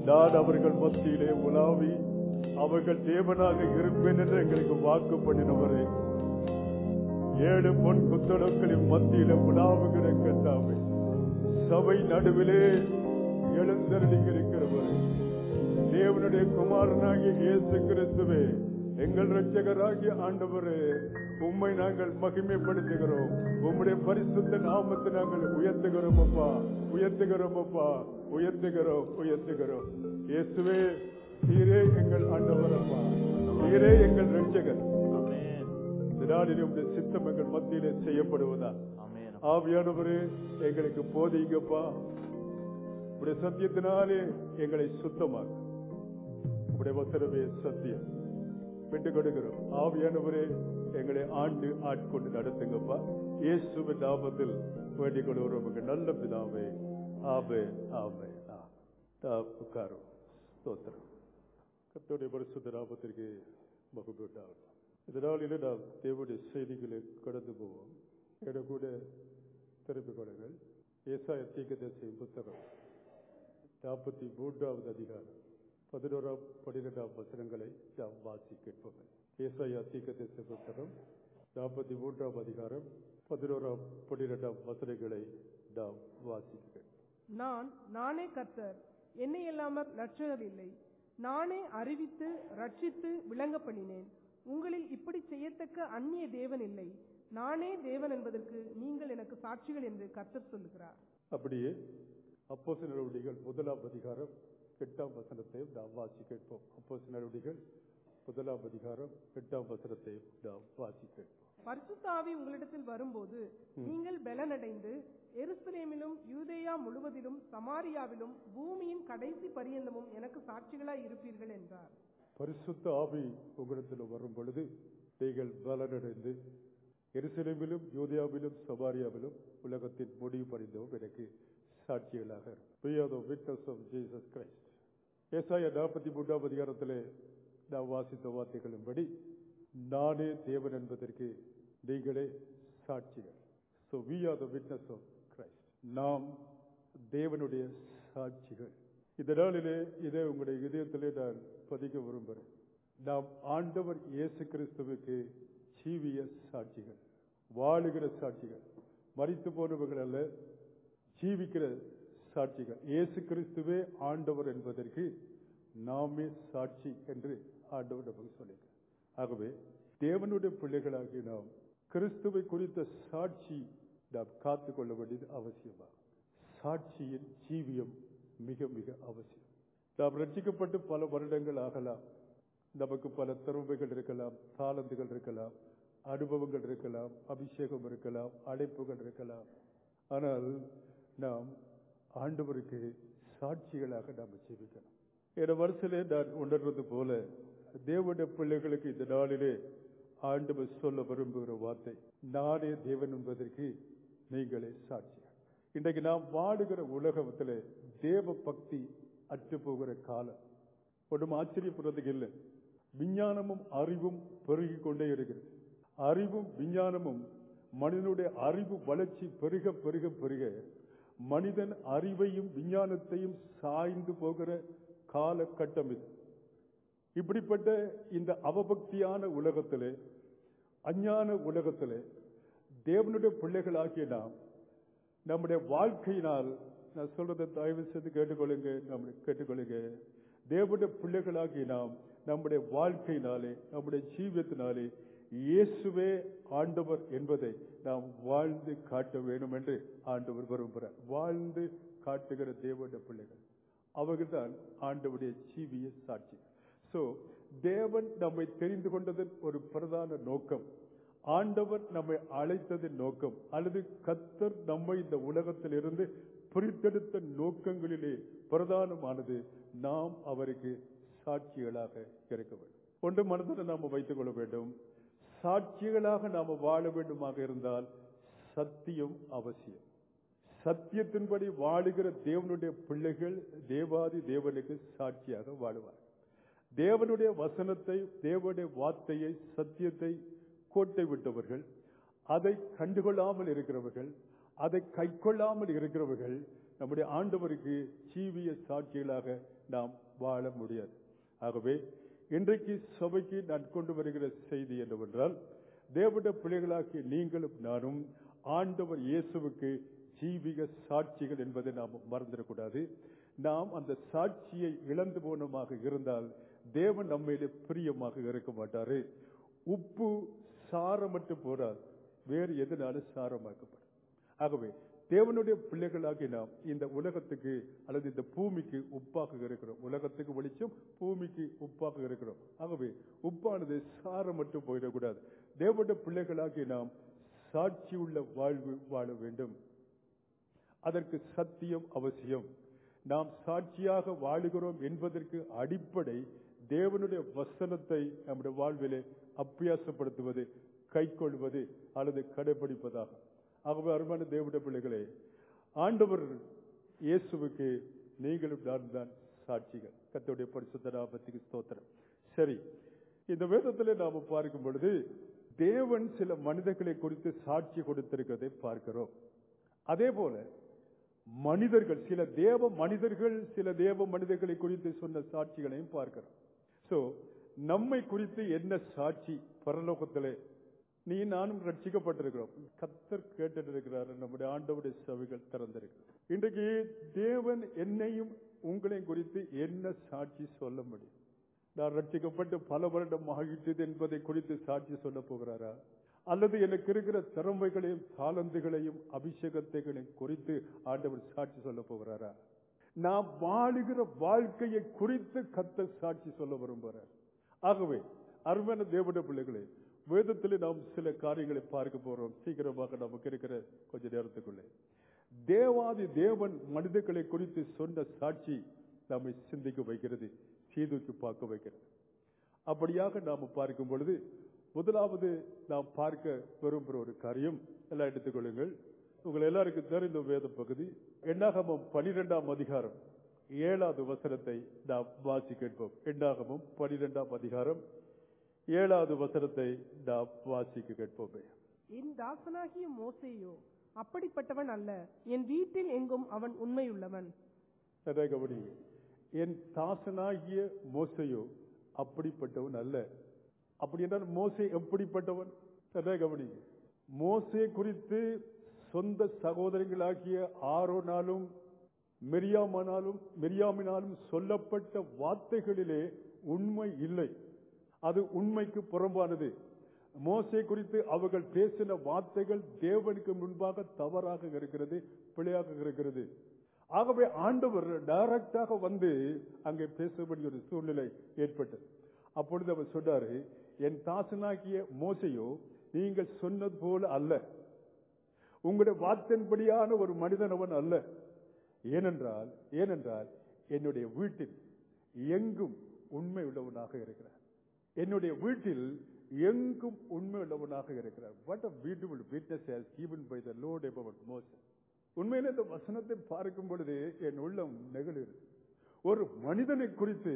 நான் அவர்கள் மத்தியிலே உலாவி அவர்கள் தேவனாக இருப்பேன் என்று எங்களுக்கு வாக்கு பண்ணினவரே ஏழு பொன் குத்தலுக்களின் மத்தியில உலாவுகிற கத்தாவே சபை நடுவிலே எழுந்தருளி இருக்கிறவரே தேவனுடைய குமாரனாகிய இயேசு கிறிஸ்துவே எங்கள் ரட்சகராகிய ஆண்டவரே உம்மை நாங்கள் மகிமைப்படுத்துகிறோம் உம்முடைய பரிசுத்த நாமத்தை நாங்கள் உயர்த்துகிறோம் அப்பா உயர்த்துகிறோம் அப்பா உயர்த்துகிறோம் உயர்த்துகிறோம் இயேசுவே நீரே எங்கள் ஆண்டவர் அப்பா நீரே எங்கள் ரட்சகர் ஆமென் இதனாலே உடைய சித்தம் எங்கள் மத்தியிலே செய்யப்படுவதா ஆமென் ஆவியானவரே எங்களுக்கு போதிங்கப்பா உடைய சத்தியத்தினாலே எங்களை சுத்தமாக்கு உடைய வசனமே சத்தியம் விட்டு கொடுக்கிறோம் ஆவியானவரே எங்களை ஆண்டு ஆட்கொண்டு நடத்துங்கப்பா இயேசுவின் நாமத்தில் வேண்டிக் கொள்கிறோம் உங்க நல்ல பிதாவே ஆவே ஆவே ஆ. ஆ, உட்காரும் ஸ்தோத்திரம் கர்த்தருடைய பரிசுத்த நாமத்திற்கு மகிழ்வு உண்டாகட்டும் இதனாலே நாம் தேவனுடைய செய்திகளை கடந்து போவோம் என கூட திருப்பிக் கொள்ளுங்கள் ஏசாய தீர்க்கதரிசியின் புத்தகம் நாற்பத்தி மூன்றாவது அதிகாரம் பதினோராம் பன்னிரெண்டாம் வசனங்களை நாம் வாசி கேட்போம் ஏசாயா தீர்க்கதரிசி புத்தகம் நாற்பத்தி மூன்றாம் அதிகாரம் பதினோராம் பன்னிரெண்டாம் வசனங்களை நாம் வாசிக்க நான் நானே கர்த்தர் என்னை இல்லாமல் ரட்சகர் இல்லை நானே அறிவித்து ரட்சித்து விளங்க பண்ணினேன் உங்களில் இப்படி செய்யத்தக்க அந்நிய தேவன் இல்லை நானே தேவன் என்பதற்கு நீங்கள் எனக்கு சாட்சிகள் என்று கர்த்தர் சொல்லுகிறார் அப்படியே அப்போஸ் நடவடிக்கைகள் முதலாம் அதிகாரம் எட்டாம் வசனத்தையும் நாம் வாசி கேட்போம் அப்போஸ் நடவடிக்கைகள் முதலாம் அதிகாரம் எட்டாம் வசனத்தையும் நாம் வாசி கேட்போம் பரிசுத்த ஆவி உங்களிடத்தில் வரும்போது நீங்கள் பலனடைந்து எருசலேமிலும் யூதேயா முழுவதிலும் சமாரியாவிலும் பூமியின் கடைசி பரியந்தமும் எனக்கு சாட்சிகளாய் இருப்பீர்கள் என்றார் பரிசுத்த ஆவி உங்களிடத்தில் வரும் பொழுது நீங்கள் பலனடைந்து எருசலேமிலும் யூதியாவிலும் சமாரியாவிலும் உலகத்தின் முடிவு பறிந்தவும் எனக்கு சாட்சிகளாக இருக்கும். We are the witness of Jesus Christ. ஏசாயா நாற்பத்தி மூன்றாம் அதிகாரத்திலே நாம் வாசித்த வார்த்தைகளின்படி நானே தேவன் என்பதற்கு நீங்களே சாட்சிகள் So we are the witness of Christ. நாம் தேவனுடைய சாட்சிகள் இந்த நாளிலே இதை உங்களுடைய இதயத்திலே நான் பதிக்க விரும்புகிறேன் நாம் ஆண்டவர் இயேசு கிறிஸ்துவுக்கு ஜீவிய சாட்சிகள் வாழுகிற சாட்சிகள் மரித்து போனவர்கள் அல்ல ஜீவிக்கிற சாட்சிகள் இயேசு கிறிஸ்துவே ஆண்டவர் என்பதற்கு நாமே சாட்சி என்று ஆண்டவர் நமக்கு சொல்லுங்க ஆகவே தேவனுடைய பிள்ளைகளாகி நாம் கிறிஸ்துவை குறித்த சாட்சி நாம் காத்துக் கொள்ள வேண்டியது அவசியமாகும் சாட்சியின் ஜீவியம் மிக மிக அவசியம் நாம் ரட்சிக்கப்பட்டு பல வருடங்கள் ஆகலாம் நமக்கு பல திறமைகள் இருக்கலாம் தாளந்துகள் இருக்கலாம் அனுபவங்கள் இருக்கலாம் அபிஷேகம் இருக்கலாம் அழைப்புகள் இருக்கலாம் ஆனால் நாம் ஆண்டவருக்கு சாட்சிகளாக நாம் ஜீவிக்கணும் என வருஷத்திலே நான் உணர்வது போல தேவனுடைய பிள்ளைகளுக்கு இந்த நாளிலே ஆண்டவர் சொல்ல விரும்புகிற வார்த்தை நானே தேவன் என்பதற்கு நீங்களே சாட்சிகள் இன்றைக்கு நாம் வாடுகிற உலகத்திலே தேவ பக்தி அற்று போகிற காலம் ஒன்றும் ஆச்சரியப்படுறதுக்கு இல்லை விஞ்ஞானமும் அறிவும் பெருகிக் கொண்டே இருக்கிறது அறிவும் விஞ்ஞானமும் மனிதனுடைய அறிவு வளர்ச்சி பெருக பெருக பெருக மனிதன் அறிவையும் விஞ்ஞானத்தையும் சாய்ந்து போகிற காலகட்டம் இது இப்படிப்பட்ட இந்த அவபக்தியான உலகத்திலே அஞ்ஞான உலகத்திலே தேவனுடைய பிள்ளைகளாகிய நாம் நம்முடைய வாழ்க்கையினால் நான் சொல்றதை தயவு செய்து கேட்டுக்கொள்ளுங்க நம்முடைய கேட்டுக்கொள்ளுங்க தேவனுடைய பிள்ளைகளாகிய நாம் நம்முடைய வாழ்க்கையினாலே நம்முடைய ஜீவியத்தினாலே இயேசுவே ஆண்டவர் என்பதை நாம் வாழ்ந்து காட்ட வேண்டும் என்று ஆண்டவர் விரும்புகிறார் வாழ்ந்து காட்டுகிற தேவனுடைய பிள்ளைகள் அவர்கள் தான் ஆண்டவருடைய ஜீவிய சாட்சி சோ தேவன் நம்மை தெரிந்து கொண்டதன் ஒரு பிரதான நோக்கம் ஆண்டவர் நம்மை அழைத்ததின் நோக்கம் அல்லது கத்தர் நம்மை இந்த உலகத்தில் இருந்து பிரித்தெடுத்த நோக்கங்களிலே பிரதானமானது நாம் அவருக்கு சாட்சிகளாக இருக்க வேண்டும் ஒன்று மனதில் நாம் வைத்துக் கொள்ள வேண்டும் சாட்சிகளாக நாம் வாழ வேண்டுமாக இருந்தால் சத்தியம் அவசியம் சத்தியத்தின்படி வாழுகிற தேவனுடைய பிள்ளைகள் தேவாதி தேவனுக்கு சாட்சியாக வாழுவார் தேவனுடைய வசனத்தை தேவனுடைய வார்த்தையை சத்தியத்தை கோட்டை விட்டவர்கள் அதை கண்டுகொள்ளாமல் இருக்கிறவர்கள் அதை கைக்கொள்ளாமல் இருக்கிறவர்கள் நம்முடைய ஆண்டவருக்கு ஜீவிய சாட்சிகளாக நாம் வாழ முடியாது ஆகவே இன்றைக்கு சபைக்கு நான் கொண்டு வருகிற செய்தி என்னவென்றால் தேவட பிள்ளைகளாகிய நீங்களும் நானும் ஆண்டவர் இயேசுவுக்கு ஜீவிக சாட்சிகள் என்பதை நாம் மறந்துடக்கூடாது நாம் அந்த சாட்சியை இழந்து போனமாக இருந்தால் தேவன் நம்மையிலே பிரியமாக இருக்க மாட்டாரு உப்பு சாரமற்று போறார் வேறு எதனாலும் சாரமாக்கப்படும் ஆகவே தேவனுடைய பிள்ளைகளாகி நாம் இந்த உலகத்துக்கு அல்லது இந்த பூமிக்கு உப்பாக இருக்கிறோம் உலகத்துக்கு வெளிச்சம் பூமிக்கு உப்பாக இருக்கிறோம் ஆகவே உப்பானது சாரமற்று போயிடக்கூடாது தேவனுடைய பிள்ளைகளாகி நாம் சாட்சியுள்ள வாழ்வு வாழ வேண்டும் அதற்கு சத்தியம் அவசியம் நாம் சாட்சியாக வாழுகிறோம் என்பதற்கு அடிப்படை தேவனுடைய வசனத்தை நம்முடைய வாழ்விலே அப்பியாசப்படுத்துவது கைக்கொள்வது அல்லது கடைபிடிப்பதாகும் ஆகவே அருமையான தேவனுடைய பிள்ளைகளே ஆண்டவர் இயேசுவுக்கு நீங்களும் நான் தான் சாட்சிகள் கத்தோடைய பரிசுத்த நாமத்துக்கு ஸ்தோத்திரம் சரி இந்த வேதத்திலே நாம பார்க்கும் பொழுது தேவன் சில மனிதர்களை குறித்து சாட்சி கொடுத்திருக்கிறதை பார்க்கிறோம் அதே போல மனிதர்கள் சில தேவ மனிதர்கள் சில தேவ மனிதர்களை குறித்து சொன்ன சாட்சிகளையும் பார்க்கிறோம் சோ நம்மை குறித்து என்ன சாட்சி பரலோகத்திலே நீ நானும் ரட்சிக்கப்பட்டிருக்கிறோம் கத்தர் கேட்டுட்டு இருக்கிறாரு நம்முடைய ஆண்டவுடைய சவிகள் திறந்திருக்கு இன்றைக்கு தேவன் என்னையும் உங்களையும் குறித்து என்ன சாட்சி சொல்ல முடியும் நான் ரட்சிக்கப்பட்டு பல வருடம் ஆகிட்டது என்பதை குறித்து சாட்சி சொல்ல போகிறாரா அல்லது எனக்கு இருக்கிற திறமைகளையும் தாளந்துகளையும் அபிஷேகத்தைகளையும் குறித்து ஆண்டவர் சாட்சி சொல்ல போகிறாரா நாம் வாழுகிற வாழ்க்கையை குறித்து கத்த சாட்சி சொல்ல விரும்புகிறார் ஆகவே அருமையான தேவனுடைய பிள்ளைகளே வேதத்திலே நாம் சில காரியங்களை பார்க்க போறோம் சீக்கிரமாக நமக்கு இருக்கிற கொஞ்ச நேரத்துக்குள்ளே தேவாதி தேவன் மனிதர்களை குறித்து சொன்ன சாட்சி நம்மை சிந்திக்க வைக்கிறது சீதூக்கி பார்க்க வைக்கிறது அப்படியாக நாம் பார்க்கும் பொழுது முதலாவது நாம் பார்க்க விரும்புகிற ஒரு காரியம் எல்லாம் எடுத்துக்கொள்ளுங்கள் உங்கள் எல்லாருக்கும் தெரிந்த வேத பகுதி எண்ணாகமம் பனிரெண்டாம் அதிகாரம் ஏழாவது வசனத்தை நாம் வாசி கேட்போம் எண்ணாகமம் பனிரெண்டாம் அதிகாரம் ஏழாவது வசனத்தை நாம் வாசிக்க கேட்போமே என் தாசனாகிய மோசேயோ அப்படிப்பட்டவன் அல்ல என் வீட்டில் எங்கும் அவன் உண்மையுள்ளவன் நல்லா கவனிங்க என் தாசனாகிய மோசையோ அப்படிப்பட்டவன் அல்ல அப்படி என்றால் மோசே எப்படிப்பட்டவன் நல்லா கவனிங்க மோசே குறித்து சொந்த சகோதரங்களாகிய ஆரோனாலும் மெரியாமனாலும் மெரியாமினாலும் சொல்லப்பட்ட வார்த்தைகளிலே உண்மை இல்லை அது உண்மைக்கு புறம்பானது மோசே குறித்து அவர்கள் பேசின வார்த்தைகள் தேவனுக்கு முன்பாக தவறாக இருக்கிறது பிழையாக இருக்கிறது ஆகவே ஆண்டவர் டைரக்டாக வந்து அங்கே பேச வேண்டிய ஒரு சூழ்நிலை ஏற்பட்டது அப்பொழுது அவர் சொன்னாரு என் தாசனாகிய மோசையோ நீங்கள் சொன்னது போல அல்ல உங்களுடைய வார்த்தையின்படியான ஒரு மனிதன் அவன் அல்ல ஏனென்றால் ஏனென்றால் என்னுடைய வீட்டில் எங்கும் உண்மை உள்ளவனாக இருக்கிறார் என்னுடைய வீட்டில் எங்கும் உண்மை உள்ளவனாக இருக்கிறார் what a beautiful witness has given by the lord about moses உண்மையில இந்த வசனத்தை பார்க்கும் பொழுது என் உள்ளம் நெகிழுது ஒரு மனிதனை குறித்து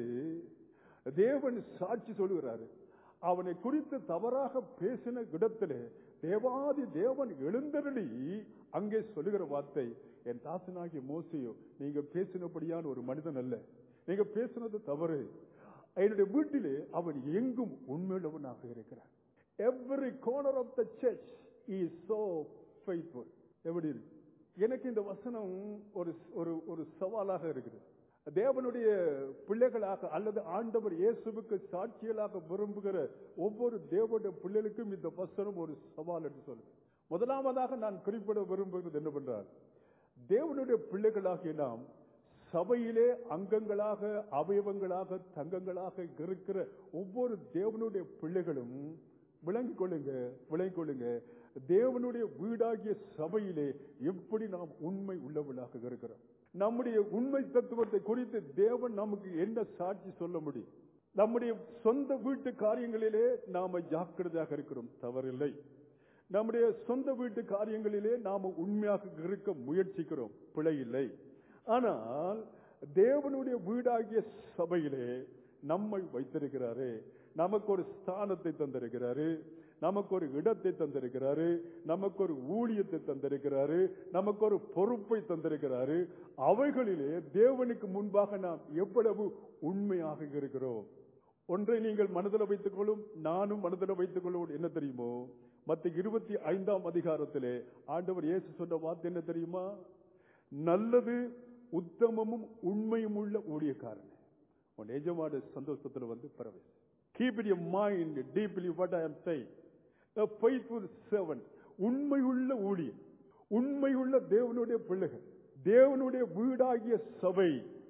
தேவன் சாட்சி சொல்கிறாரு அவனை குறித்து தவறாக பேசின இடத்திலே தேவாதி தேவன் எழுந்தருளி அங்கே சொல்லுகிற வார்த்தை என் தாசனாகிய மோசையோ நீங்க பேசினபடியான ஒரு மனிதன் அல்ல நீங்க பேசினது தவறு என்னுடைய வீட்டிலே அவன் எங்கும் உண்மையுள்ளவனாக இருக்கிறார் every corner of the church is so faithful எப்படி இருக்கு எனக்கு இந்த வசனம் ஒரு ஒரு ஒரு சவாலாக இருக்குது தேவனுடைய பிள்ளைகளாக அல்லது ஆண்டவர் இயேசுவுக்கு சாட்சியலாக விரும்புகிற ஒவ்வொரு தேவனுடைய பிள்ளைகளுக்கும் இந்த வசனம் ஒரு சவால் என்று சொல்லுது முதலாவதாக நான் குறிப்பிட விரும்புகிறது என்னவென்றால் தேவனுடைய பிள்ளைகளாகிய நாம் சபையிலே அங்கங்களாக அவயவங்களாக தங்கங்களாக இருக்கிற ஒவ்வொரு தேவனுடைய பிள்ளைகளும் விளங்கிக் கொள்ளுங்க விளங்கிக் கொள்ளுங்க தேவனுடைய வீடாகிய சபையிலே எப்படி நாம் உண்மை உள்ளவர்களாக இருக்கிறோம் நம்முடைய உண்மை தத்துவத்தை குறித்து தேவன் நமக்கு என்ன சாட்சி சொல்ல முடியும் நம்முடைய சொந்த வீட்டு காரியங்களிலே நாம ஜாக்கிரதையாக இருக்கிறோம் தவறில்லை நம்முடைய சொந்த வீட்டு காரியங்களிலே நாம உண்மையாக இருக்க முயற்சிக்கிறோம் பிழை இல்லை ஆனால் தேவனுடைய வீடாகிய சபையிலே நம்மை வைத்திருக்கிறாரு நமக்கு ஒரு ஸ்தானத்தை தந்திருக்கிறாரு நமக்கு ஒரு இடத்தை தந்திருக்கிறாரு நமக்கு ஒரு ஊழியத்தை தந்திருக்கிறாரு நமக்கு ஒரு பொறுப்பை தந்திருக்கிறாரு அவைகளிலே தேவனுக்கு முன்பாக நாம் எவ்வளவு உண்மையாக இருக்கிறோம் ஒன்றை நீங்கள் மனதில் வைத்துக் கொள்ளும் நானும் மனதில் வைத்துக் கொள்ளும் என்ன தெரியுமோ மத்த இருபத்தி ஐந்தாம் அதிகாரத்திலே ஆண்டவர் இயேசு சொன்ன வார்த்தை என்ன தெரியுமா நல்லது உத்தமமும் உண்மையும் உள்ள ஊழியக்காரன் உன் எஜமான சந்தோஷத்துல வந்து பரவே keep it your mind deeply what I am saying a faithful servant உண்மையுள்ள ஊழியர் உண்மையுள்ள தேவனுடைய பிள்ளைகள் தேவனுடைய வீடாகிய சபை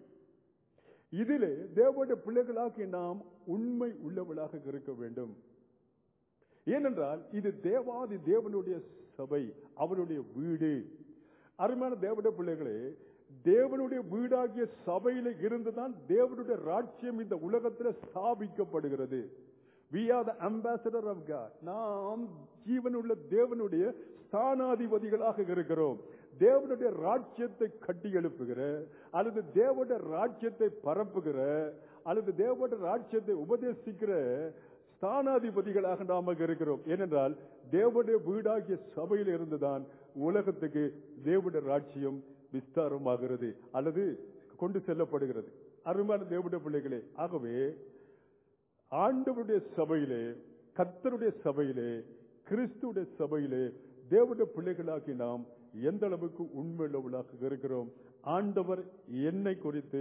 இதிலே தேவனுடைய பிள்ளைகளாகிய நாம் உண்மை உள்ளவளாக இருக்க வேண்டும் ஏனென்றால் இது தேவாதி தேவனுடைய சபை அவருடைய வீடு அருமையான தேவனுடைய பிள்ளைகளே தேவனுடைய வீடாகிய சபையில இருந்துதான் தேவனுடைய ராட்சியம் இந்த உலகத்தில் ஸ்தாபிக்கப்படுகிறது we are the ambassador of god நாம் ஜீவனுள்ள தேவனுடைய ஸ்தானாதிபதிகளாக இருக்கிறோம் தேவனுடைய ராஜ்யத்தை கட்டி எழுப்புகிற அல்லது தேவனுடைய ராஜ்யத்தை பரப்புகிற அல்லது தேவனுடைய ராஜ்யத்தை உபதேசிக்கிற ஸ்தானாதிபதிகளாக நாம் இருக்கிறோம் ஏனென்றால் தேவனுடைய வீடாகிய சபையில் இருந்துதான் உலகத்துக்கு தேவனுடைய ராஜ்யம் விஸ்தாரமாகிறது அல்லது கொண்டு செல்லப்படுகிறது அருமையான தேவனுடைய பிள்ளைகளே ஆகவே ஆண்டவருடைய சபையிலே கர்த்தருடைய சபையிலே கிறிஸ்துடைய சபையிலே தேவனுடைய பிள்ளைகளாகி நாம் எந்த அளவுக்கு உண்மையுள்ளவர்களாக இருக்கிறோம் ஆண்டவர் என்னை குறித்து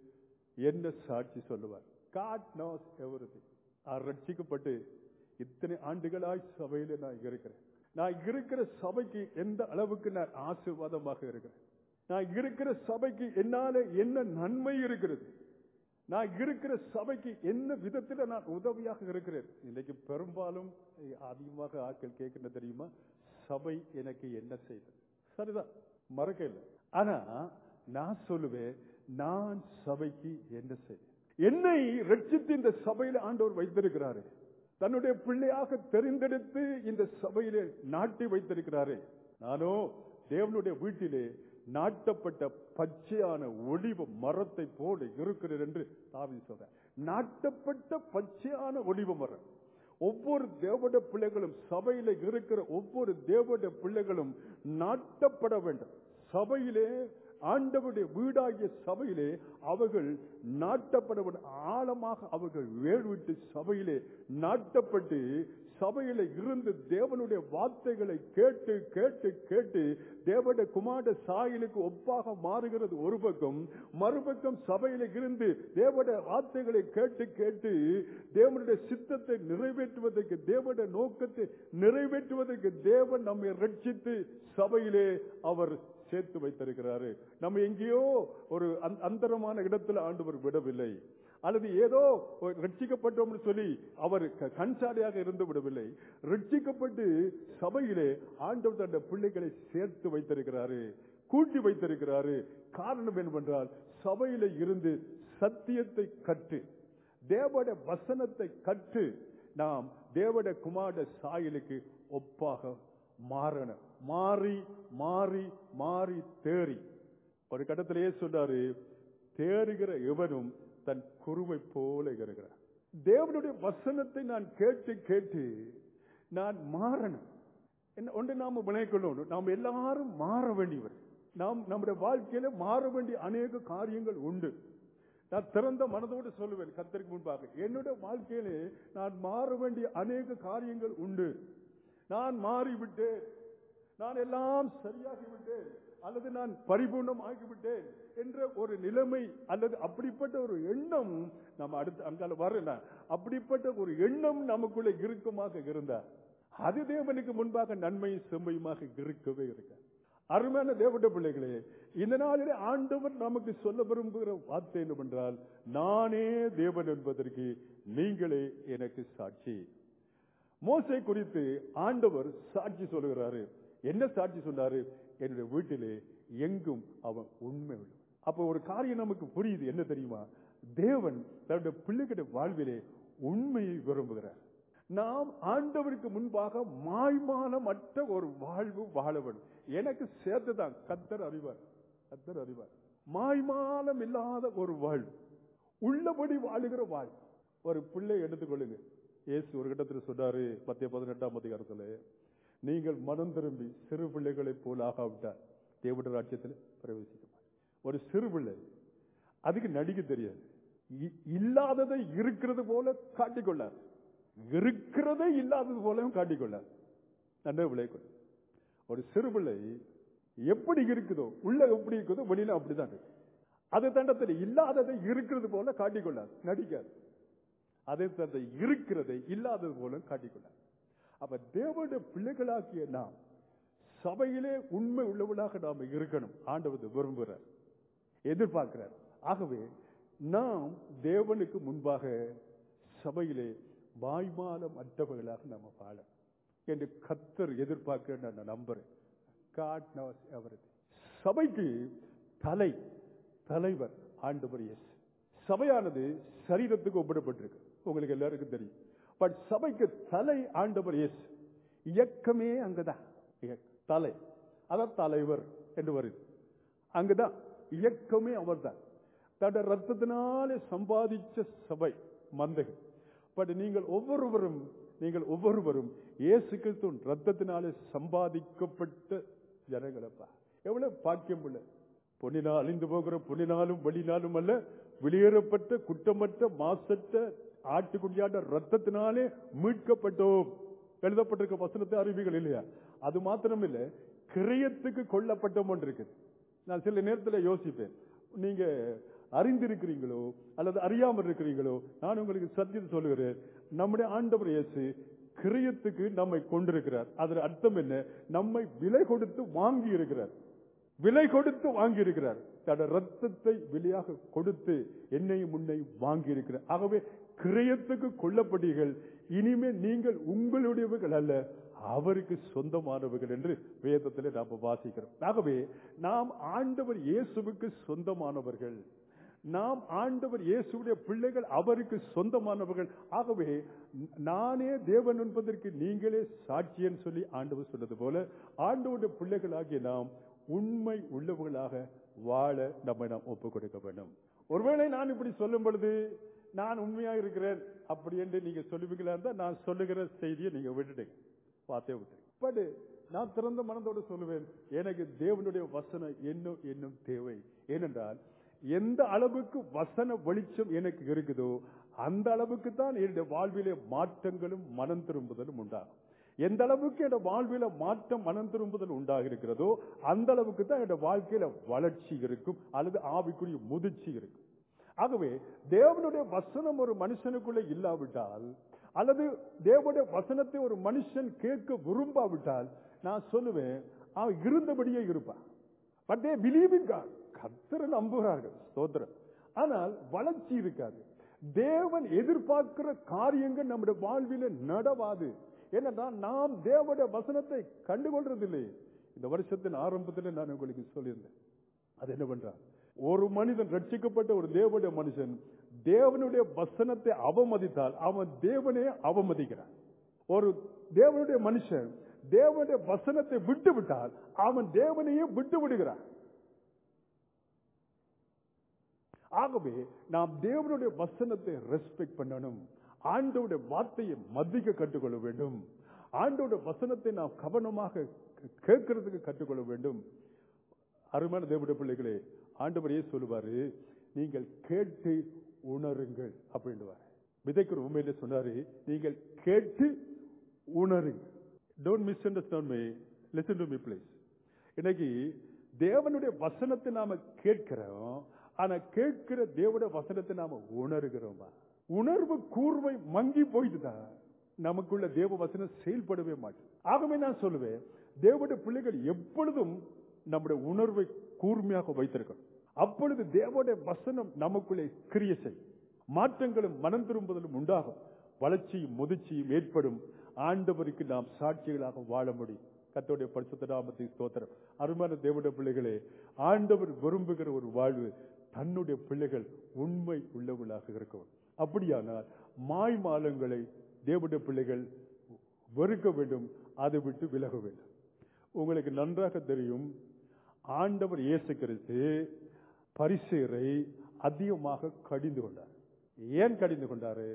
என்ன சாட்சி சொல்லுவார் காட் knows everything நான் ரட்சிக்கப்பட்டு இத்தனை ஆண்டுகளாய் சபையில நான் இருக்கிறேன் நான் இருக்கிற சபைக்கு எந்த அளவுக்கு நான் ஆசீர்வாதமாக இருக்கிறேன் நான் இருக்கிற சபைக்கு என்னால என்ன நன்மை இருக்கிறது நான் இருக்கிற சபைக்கு என்ன விதத்துல நான் உதவியாக இருக்கிறேன் இன்னைக்கு பெரும்பாலும் அதிகமாக ஆட்கள் கேட்கின்ற தெரியுமா சபை எனக்கு என்ன செய்தது சரிதான் மறக்க இல்லை ஆனா நான் சொல்லுவேன் நான் சபைக்கு என்ன செய்தேன் என்னை ரட்சித்து இந்த சபையில ஆண்டவர் வைத்திருக்கிறாரு தன்னுடைய பிள்ளையாக தெரிந்தெடுத்து இந்த சபையிலே நாட்டி வைத்திருக்கிறாரு நானோ தேவனுடைய வீட்டிலே நாட்டப்பட்ட பச்சையான ஒளிவ மரத்தை போல இருக்கிறது என்று தாவி சொல்ற நாட்டப்பட்ட பச்சையான ஒளிவ மரம் ஒவ்வொரு தேவட பிள்ளைகளும் சபையில இருக்கிற ஒவ்வொரு தேவட பிள்ளைகளும் நாட்டப்பட வேண்டும் சபையிலே ஆண்டவருடைய வீடாகிய சபையிலே அவர்கள் நாட்டப்பட வேண்டும். ஆழமாக அவர்கள் வேர்விட்டு சபையிலே நாட்டப்பட்டு சபையில இருந்து தேவனுடைய வார்த்தைகளை கேட்டு கேட்டு கேட்டு தேவனுடைய குமார சாயலுக்கு ஒப்பாக மாறுகிறது ஒரு பக்கம் மறுபக்கம் சபையில இருந்து தேவனுடைய வார்த்தைகளை கேட்டு கேட்டு தேவனுடைய சித்தத்தை நிறைவேற்றுவதற்கு தேவனுடைய நோக்கத்தை நிறைவேற்றுவதற்கு தேவன் நம்மை ரட்சித்து சபையிலே அவர் சேர்த்து வைத்திருக்கிறாரு நம்ம எங்கேயோ ஒரு அந்த- அந்தரமான இடத்துல ஆண்டவர் விடவில்லை அல்லது ஏதோ ஒரு ரட்சிக்கப்பட்டோம்னு சொல்லி அவர் க- கண்சாலையாக இருந்து விடவில்லை ரட்சிக்கப்பட்டு சபையிலே ஆண்டவர் தன்னுடைய பிள்ளைகளை சேர்த்து வைத்திருக்கிறாரு கூட்டி வைத்திருக்கிறாரு காரணம் என்னவென்றால் சபையில இருந்து சத்தியத்தை கற்று தேவட வசனத்தை கற்று நாம் தேவட குமார சாயலுக்கு ஒப்பாக மாறணும் மாறி மாறி மாறி தேறி ஒரு கட்டத்திலேயே சொன்னாரு தேறுகிற எவனும் தன் குருவை போல இருக்கிறார் தேவனுடைய வசனத்தை நான் கேட்டு கேட்டு நான் மாறணும் என்ன ஒன்று நாம விளைக்கொள்ளணும் நாம் எல்லாரும் மாற வேண்டியவர் நாம் நம்முடைய வாழ்க்கையில மாற வேண்டிய அநேக காரியங்கள் உண்டு நான் திறந்த மனதோடு சொல்லுவேன் கத்தருக்கு முன்பாக என்னுடைய வாழ்க்கையிலே நான் மாற வேண்டிய அநேக காரியங்கள் உண்டு நான் மாறிவிட்டேன் நான் எல்லாம் சரியாகிவிட்டேன் அல்லது நான் பரிபூர்ணம் ஆகிவிட்டேன் என்ற ஒரு நிலைமை அல்லது அப்படிப்பட்ட ஒரு எண்ணம் நம்ம அடுத்து அங்கால வரல அப்படிப்பட்ட ஒரு எண்ணம் நமக்குள்ள இறுக்கமாக இருந்தார் அது தேவனுக்கு முன்பாக நன்மையும் செம்மையுமாக இருக்கவே இருக்க அருமையான தேவனுடைய பிள்ளைகளே இந்த நாளிலே ஆண்டவர் நமக்கு சொல்ல விரும்புகிற வார்த்தை என்னவென்றால் நானே தேவன் என்பதற்கு நீங்களே எனக்கு சாட்சி மோசை குறித்து ஆண்டவர் சாட்சி சொல்லுகிறாரு என்ன சாட்சி சொன்னாரு என்னுடைய வீட்டிலே எங்கும் அவன் உண்மை உள்ளவன் அப்ப ஒரு காரியம் நமக்கு புரியுது என்ன தெரியுமா தேவன் தன்னுடைய பிள்ளைகளுடைய வாழ்விலே உண்மையை விரும்புகிறார் நாம் ஆண்டவருக்கு முன்பாக மாய்மானமற்ற ஒரு வாழ்வு வாழ வேண்டும் எனக்கு சேர்த்துதான் கத்தர் அறிவார் கத்தர் அறிவார் மாய்மானம் இல்லாத ஒரு வாழ்வு உள்ளபடி வாழுகிற வாழ்வு ஒரு பிள்ளை எடுத்துக்கொள்ளுங்க இயேசு ஒரு கட்டத்தில் சொன்னாரு மத்திய பதினெட்டாம் அதிகாரத்தில் நீங்கள் மனம் திரும்பி சிறு பிள்ளைகளைப் போல் ஆகாவிட்டால் தேவட ராஜ்யத்தில் பிரவேசிக்க மாட்டீர்கள். ஒரு சிறு பிள்ளை அதுக்கு நடிக்க தெரியாது இ- இல்லாததை இருக்கிறது போல காட்டிக்கொள்ளார் இருக்கிறதே இல்லாதது போலவும் காட்டிக்கொள்ளார் நன்றை விளைக்கொள் ஒரு சிறு பிள்ளை எப்படி இருக்குதோ உள்ள எப்படி இருக்குதோ வெளியில அப்படிதான் இருக்கு அது தண்டத்தில் இல்லாததை இருக்கிறது போல காட்டிக்கொள்ளார் நடிக்காது அதே தந்தை இருக்கிறதை இல்லாதது போல காட்டிக்கொள்ளார் அப்ப தேவனுடைய பிள்ளைகளாகிய நாம் சபையிலே உண்மை உள்ளவர்களாக நாம் இருக்கணும் ஆண்டவர் விரும்புகிறார் எதிர்பார்க்கிறார் ஆகவே நாம் தேவனுக்கு முன்பாக சபையிலே வாய்மாலம் அற்றவர்களாக நம்ம வாழ என்று கத்தர் எதிர்பார்க்கிறேன் நான் நம்புறேன் God knows everything. சபைக்கு தலை தலைவர் ஆண்டவர் இயேசு சபையானது சரீரத்துக்கு ஒப்பிடப்பட்டிருக்கு உங்களுக்கு எல்லாருக்கும் தெரியும் பட் சபைக்கு தலை ஆண்டவர் இயேசு இயக்கமே அங்கதான் இயக்கம். தலை அதான் தலைவர் என்று வருது அங்கதான் இயக்கமே அவர்தான் தன்னுடைய ரத்தத்தினாலே சம்பாதிச்ச சபை மந்தைகள் பட் நீங்கள் ஒவ்வொருவரும் நீங்கள் ஒவ்வொருவரும் இயேசு கிறிஸ்துவின் ரத்தத்தினாலே சம்பாதிக்கப்பட்ட ஜனங்களப்பா எவ்வளவு பாக்கியம் உள்ள பொன்னினால் அழிந்து போகிற பொன்னினாலும் வழினாலும் அல்ல வெளியேறப்பட்ட குற்றமற்ற மாசற்ற ஆட்டுக்குடியாட்ட ரத்தத்தினாலே மீட்கப்பட்டோம் எழுதப்பட்டிருக்க வசனத்தை அறிவிகள் இல்லையா அது மாத்திரம் இல்ல கிரயத்துக்கு கொல்லப்பட்டோம் ஒன்று இருக்குது நான் சில நேரத்தில் யோசிப்பேன் நீங்க அறிந்திருக்கிறீங்களோ அல்லது அறியாமல் இருக்கிறீங்களோ நான் உங்களுக்கு சத்தியம் சொல்லுகிறேன் நம்முடைய ஆண்டவர் இயேசு கிரயத்துக்கு நம்மை கொண்டிருக்கிறார் அதன் அர்த்தம் என்ன நம்மை விலை கொடுத்து வாங்கி இருக்கிறார் விலை கொடுத்து வாங்கி இருக்கிறார் தட ரத்தத்தை விலையாக கொடுத்து என்னையும் முன்னையும் வாங்கி இருக்கிறார் ஆகவே கிரயத்துக்கு கொல்லப்பட்டீர்கள் இனிமே நீங்கள் உங்களுடையவர்கள் அல்ல அவருக்கு சொந்தமானவர்கள் என்று வேதத்தில் நாம் வாசிக்கிறோம் ஆகவே நாம் ஆண்டவர் இயேசுவுக்கு சொந்தமானவர்கள் நாம் ஆண்டவர் இயேசுடைய பிள்ளைகள் அவருக்கு சொந்தமானவர்கள் ஆகவே நானே தேவன் என்பதற்கு நீங்களே சாட்சியன்னு சொல்லி ஆண்டவர் சொன்னது போல ஆண்டவருடைய பிள்ளைகளாகிய நாம் உண்மை உள்ளவர்களாக வாழ நம்மை நாம் ஒப்புக் கொடுக்க வேண்டும் ஒருவேளை நான் இப்படி சொல்லும் பொழுது நான் உண்மையா இருக்கிறேன் அப்படி என்று நீங்க சொல்லுவீங்களா இருந்தா நான் சொல்லுகிற செய்தியை நீங்க விட்டுட்டீங்க பார்த்தே விட்டு பட் நான் திறந்த மனதோடு சொல்லுவேன் எனக்கு தேவனுடைய வசனம் இன்னும் இன்னும் தேவை ஏனென்றால் எந்த அளவுக்கு வசன வெளிச்சம் எனக்கு இருக்குதோ அந்த அளவுக்கு தான் என்னுடைய வாழ்விலே மாற்றங்களும் மனம் திரும்புதலும் உண்டாகும் எந்த அளவுக்கு என்னோட வாழ்வில மாற்றம் மனம் திரும்புதல் உண்டாக இருக்கிறதோ அந்த அளவுக்கு தான் என்னோட வாழ்க்கையில வளர்ச்சி இருக்கும் அல்லது ஆவிக்குரிய முதிர்ச்சி இருக்கும் ஆகவே தேவனுடைய வசனம் ஒரு மனுஷனுக்குள்ள இல்லாவிட்டால் அல்லது தேவனுடைய வசனத்தை ஒரு மனுஷன் கேட்க விரும்பாவிட்டால் நான் சொல்லுவேன் அவன் இருந்தபடியே இருப்பான் but they believe in God கத்தரை நம்புகிறார்கள் ஸ்தோத்திரம் ஆனால் வளர்ச்சி இருக்காது தேவன் எதிர்பார்க்கிற காரியங்கள் நம்முடைய வாழ்வில நடவாது ஏனென்றால் நாம் தேவனுடைய வசனத்தை கண்டுகொள்றதில்லை இந்த வருஷத்தின் ஆரம்பத்தில் நான் உங்களுக்கு சொல்லியிருந்தேன் அது என்ன பண்றான் ஒரு மனிதன் ரட்சிக்கப்பட்ட ஒரு தேவனுடைய மனுஷன் தேவனுடைய வசனத்தை அவமதித்தால் அவன் தேவனே அவமதிக்கிறான் ஒரு தேவனுடைய மனுஷன் தேவனுடைய வசனத்தை விட்டு விட்டால் அவன் தேவனையே விட்டு விடுகிறான் ஆகவே நாம் தேவனுடைய வசனத்தை ரெஸ்பெக்ட் பண்ணணும் ஆண்டோட வார்த்தையை மதிக்க கற்றுக்கொள்ள வேண்டும் ஆண்டோட வசனத்தை நாம் கவனமாக கேட்கறதுக்கு கற்றுக்கொள்ள வேண்டும் அருமையான தேவனுடைய பிள்ளைகளே ஆண்டவரையே சொல்லுவாரு நீங்கள் கேட்டு உணருங்கள் அப்படின்டுவார் விதைக்கிற உண்மையில சொன்னாரு நீங்கள் கேட்டு உணருங்க don't miss understand me listen to me please இன்னைக்கு தேவனுடைய வசனத்தை நாம கேட்கிறோம் ஆனா கேட்கிற தேவனுடைய வசனத்தை நாம உணர்கிறோமா உணர்வு கூர்மை மங்கி போயிட்டுதான் நமக்குள்ள தேவ வசனம் செயல்படவே மாட்டேன் ஆகவே நான் சொல்லுவேன் தேவனுடைய பிள்ளைகள் எப்பொழுதும் நம்முடைய உணர்வை கூர்மையாக வைத்திருக்கணும் அப்பொழுது தேவனுடைய வசனம் நமக்குள்ளே கிரிய செய்யும் மாற்றங்களும் மனம் திரும்புதலும் உண்டாகும் வளர்ச்சியும் முதிர்ச்சியும் ஏற்படும் ஆண்டவருக்கு நாம் சாட்சிகளாக வாழ முடியும் கத்தோடைய பரிசுத்த நாமத்தை ஸ்தோத்திரம் அருமையான தேவனுடைய பிள்ளைகளே ஆண்டவர் விரும்புகிற ஒரு வாழ்வு தன்னுடைய பிள்ளைகள் உண்மை உள்ளவர்களாக இருக்கும் அப்படியானால் மாய் மாலங்களை தேவனுடைய பிள்ளைகள் வெறுக்க வேண்டும் அதை விட்டு விலக வேண்டும் உங்களுக்கு நன்றாக தெரியும் ஆண்டவர் இயேசு கிறிஸ்து பரிசேரை அதிகமாக கடிந்து கொண்டார் ஏன் கடிந்து கொண்டாரு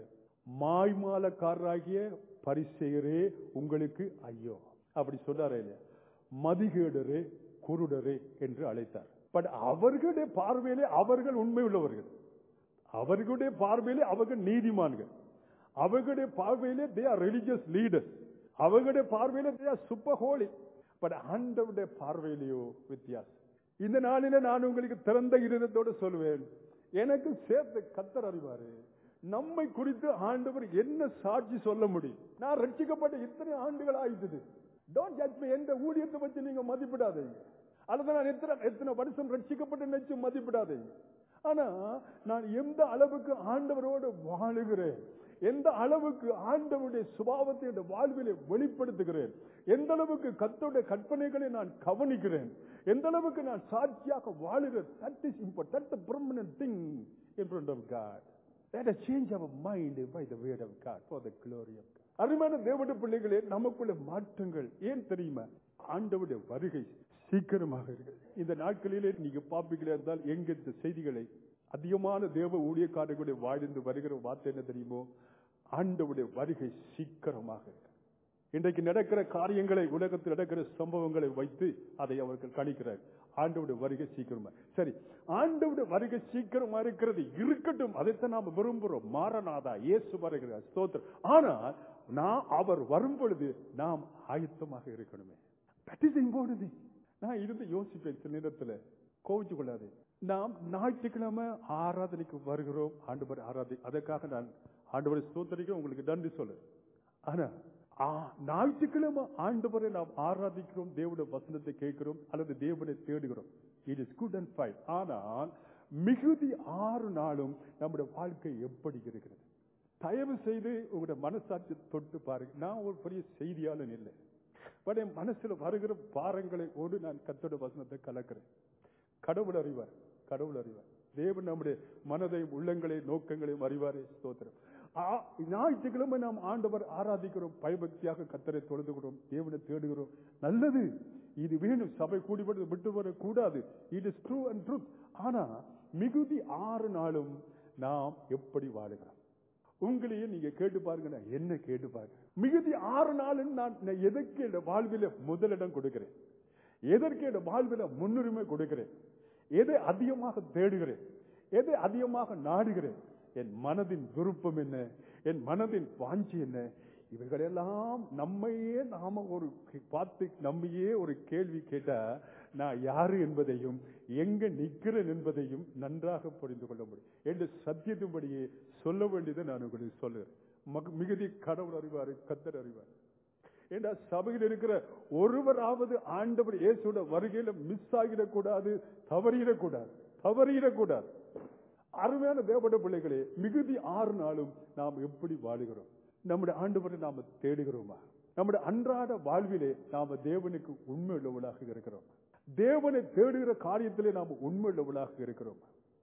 மாய்மாலக்காரராகிய பரிசெயரே உங்களுக்கு ஐயோ அப்படி சொன்னாரே இல்லையா மதிகேடரே குருடரே என்று அழைத்தார் பட் அவர்களுடைய பார்வையிலே அவர்கள் உண்மை உள்ளவர்கள் அவர்களுடைய பார்வையிலே அவர்கள் நீதிமான்கள் அவர்களுடைய பார்வையிலே தே ஆர் ரிலிஜியஸ் லீடர்ஸ் அவர்களுடைய பார்வையிலே they are super holy but ஆண்டவருடைய பார்வையிலேயோ வித்தியாசம் இந்த நாளில நான் உங்களுக்கு திறந்த இருதத்தோடு சொல்லுவேன் எனக்கு சேர்த்து கத்தர் அறிவாரு நம்மை குறித்து ஆண்டவர் என்ன சாட்சி சொல்ல முடியும் நான் ரட்சிக்கப்பட்ட இத்தனை ஆண்டுகள் ஆயிட்டது டோன்ட் ஜட்ஜ் மீ எந்த ஊழியத்தை பத்தி நீங்க மதிப்பிடாதீங்க அல்லது நான் எத்தனை எத்தனை வருஷம் ரட்சிக்கப்பட்டு நினைச்சு மதிப்பிடாதீங்க ஆனா நான் எந்த அளவுக்கு ஆண்டவரோடு வாழுகிறேன் எந்த அளவுக்கு ஆண்டவருடைய சுபாவத்தை இந்த வாழ்விலே வெளிப்படுத்துகிறேன் எந்த அளவுக்கு கத்தோடைய கற்பனைகளை நான் கவனிக்கிறேன் எந்த அளவுக்கு நான் சாட்சியாக வாழுகிறேன் that is import that the permanent thing in front of God Let us change our mind by the word of God for the glory of God. அருமையான தேவனுடைய பிள்ளைகளே நமக்குள்ள மாற்றங்கள் ஏன் தெரியுமா ஆண்டவருடைய வருகை சீக்கிரமாக இருக்கு இந்த நாட்களிலே நீங்க பாப்பீங்களா இருந்தால் எங்க இந்த செய்திகளை அதிகமான தேவ ஊழியக்காரர்களுடைய வாழ்ந்து வருகிற வார்த்தை என்ன தெரியுமோ ஆண்டவருடைய வருகை சீக்கிரமாக இருக்கு இன்றைக்கு நடக்கிற காரியங்களை உலகத்தில் நடக்கிற சம்பவங்களை வைத்து அதை அவர்கள் கணிக்கிறார் ஆண்டவுடைய வருகை சீக்கிரமா சரி ஆண்டவுடைய வருகை சீக்கிரமா இருக்கிறது இருக்கட்டும் அதைத்தான் நாம விரும்புறோம் மாறனாதா இயேசு வருகிறார் ஸ்தோத்திரம் ஆனால் நான் அவர் வரும் பொழுது நாம் ஆயத்தமாக இருக்கணுமே தட் இஸ் இம்பார்ட்டன்ட் நான் இருந்து யோசிப்பேன் சில நேரத்துல கோவிச்சு கொள்ளாதே நாம் ஞாயிற்றுக்கிழமை ஆராதனைக்கு வருகிறோம் ஆண்டவர் ஆராதி அதற்காக நான் ஆண்டவரை ஸ்தோத்தரிக்க உங்களுக்கு நன்றி சொல்லு ஆனா ஆ, ஞாயிற்றுக்கிழமை ஆண்டவரை நாம் ஆராதிக்கிறோம் தேவனுடைய வசனத்தை கேட்கிறோம் அல்லது தேவனை தேடுகிறோம் it is good and fine ஆனால் மிகுதி ஆறு நாளும் நம்முடைய வாழ்க்கை எப்படி இருக்கிறது தயவு செய்து உங்களுடைய மனசாட்சி தொட்டு பாருங்க நான் ஒரு பெரிய செய்தியாளன் இல்லை பட் என் மனசுல வருகிற பாரங்களை ஓடு நான் கத்தோட வசனத்தை கலக்கிறேன் கடவுள் அறிவார் கடவுள் அறிவார் தேவன் நம்முடைய மனதையும் உள்ளங்களையும் நோக்கங்களையும் அறிவாரே ஸ்தோத்திரம் ஆ, ஞாயிற்றுக்கிழமை நாம் ஆண்டவர் ஆராதிக்கிறோம் பயபக்தியாக கத்தரை தொழுதுகிறோம் தேவனை தேடுகிறோம் நல்லது இது வேணும் சபை கூடிப்பட்டு விட்டு வரக்கூடாது it is true and truth ஆனா மிகுதி ஆறு நாளும் நாம் எப்படி வாழுகிறோம் உங்களையே நீங்க கேட்டு பாருங்க நான் என்ன கேட்டு பாருங்க மிகுதி ஆறு நாளும் நான் நான் எதற்கு என் வாழ்வில முதலிடம் கொடுக்கிறேன் எதற்கு என் வாழ்வில முன்னுரிமை கொடுக்கிறேன் எதை அதிகமாக தேடுகிறேன் எதை அதிகமாக நாடுகிறேன் என் மனதின் விருப்பம் என்ன என் மனதின் வாஞ்சி என்ன இவைகளெல்லாம் நம்மையே நாம ஒரு கே- பார்த்து நம்மையே ஒரு கேள்வி கேட்டா நான் யாரு என்பதையும் எங்க நிக்கிறேன் என்பதையும் நன்றாக புரிந்து கொள்ள முடியும் என்று சத்தியத்தின்படியே சொல்ல வேண்டியதை நான் உங்களுக்கு சொல்லுகிறேன் மக- மிகுதி கடவுள் அறிவாரு கத்தர் அறிவார் ஏண்டா சபையில் இருக்கிற ஒருவராவது ஆண்டவர் இயேசுட வருகையில மிஸ் ஆகிடக்கூடாது தவறிடக்கூடாது தவறிடக்கூடாது அருமையான தேவட பிள்ளைகளே மிகுதி ஆறு நாளும் நாம் எப்படி வாழுகிறோம் நம்முடைய ஆண்டவரை நாம தேடுகிறோமா நம்முடைய அன்றாட வாழ்விலே நாம தேவனுக்கு உண்மை உள்ளவளாக இருக்கிறோம் தேவனை தேடுகிற காரியத்திலே நாம் உண்மை உள்ளவளாக இருக்கிறோம்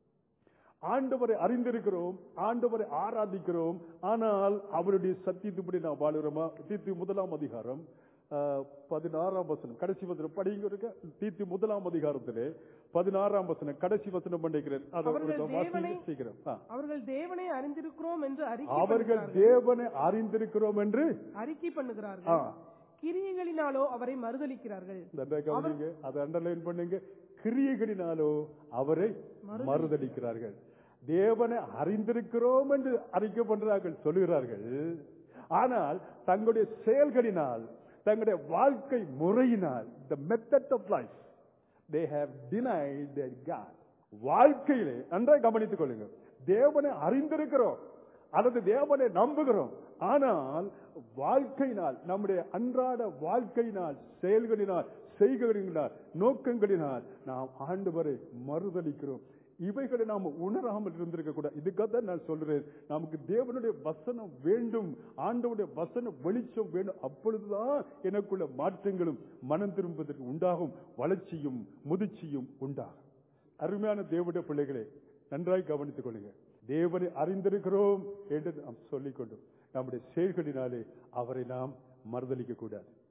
ஆண்டவரை அறிந்திருக்கிறோம் ஆண்டவரை ஆராதிக்கிறோம் ஆனால் அவருடைய சத்தியத்துப்படி நாம் வாழுகிறோமா தீத்து முதலாம் அதிகாரம் ஆஹ், பதினாறாம் வசனம் கடைசி வசனம் படிங்க இருக்க தீத்து முதலாம் அதிகாரத்திலே பதினாறாம் வசனம் கடைசி வசனம் பண்ணிக்கிறேன் அதை அவர்கள் ஒரு வாசிங்க தேவனை- சீக்கிரம் ஆ. அவர்கள் தேவனை அறிந்திருக்கிறோம் என்று அறிக்கை அவர்கள் பண்ணுகிறார்கள். தேவனை அறிந்திருக்கிறோம் என்று அறிக்கை ஆ, பண்ணுகிறார்கள் கிரியைகளினாலோ அவரை மறுதலிக்கிறார்கள் இந்த கவனிங்க அதை அண்டர்லைன் பண்ணுங்க கிரியைகளினாலோ அவரை மறுதளிக்கிறார்கள் தேவனை அறிந்திருக்கிறோம் என்று அறிக்கை பண்றார்கள் சொல்லுகிறார்கள் ஆனால் தங்களுடைய செயல்களினால் தங்களுடைய வாழ்க்கை முறையினால் the method of life they have denied their God வாழ்க்கையிலே நன்றாக கவனித்துக் கொள்ளுங்க தேவனை அறிந்திருக்கிறோம் அல்லது தேவனை நம்புகிறோம் ஆனால் வாழ்க்கையினால் நம்முடைய அன்றாட வாழ்க்கையினால் செயல்களினால் செய்கைகளினால் நோக்கங்களினால் நாம் ஆண்டவரை மறுதளிக்கிறோம் இவைகளை நாம் உணராமல் இருந்திருக்க கூடாது இதுக்காக தான் நான் சொல்றேன் நமக்கு தேவனுடைய வசனம் வேண்டும் ஆண்டவருடைய வசன வெளிச்சம் வேண்டும் அப்பொழுதுதான் எனக்குள்ள மாற்றங்களும் மனம் திரும்புவதற்கு உண்டாகும் வளர்ச்சியும் முதிர்ச்சியும் உண்டாகும் அருமையான தேவனுடைய பிள்ளைகளே நன்றாய் கவனித்துக் கொள்ளுங்க தேவனை அறிந்திருக்கிறோம் என்று நாம் சொல்லிக் கொண்டோம் நம்முடைய செயல்களினாலே அவரை நாம் மறுதளிக்க கூடாது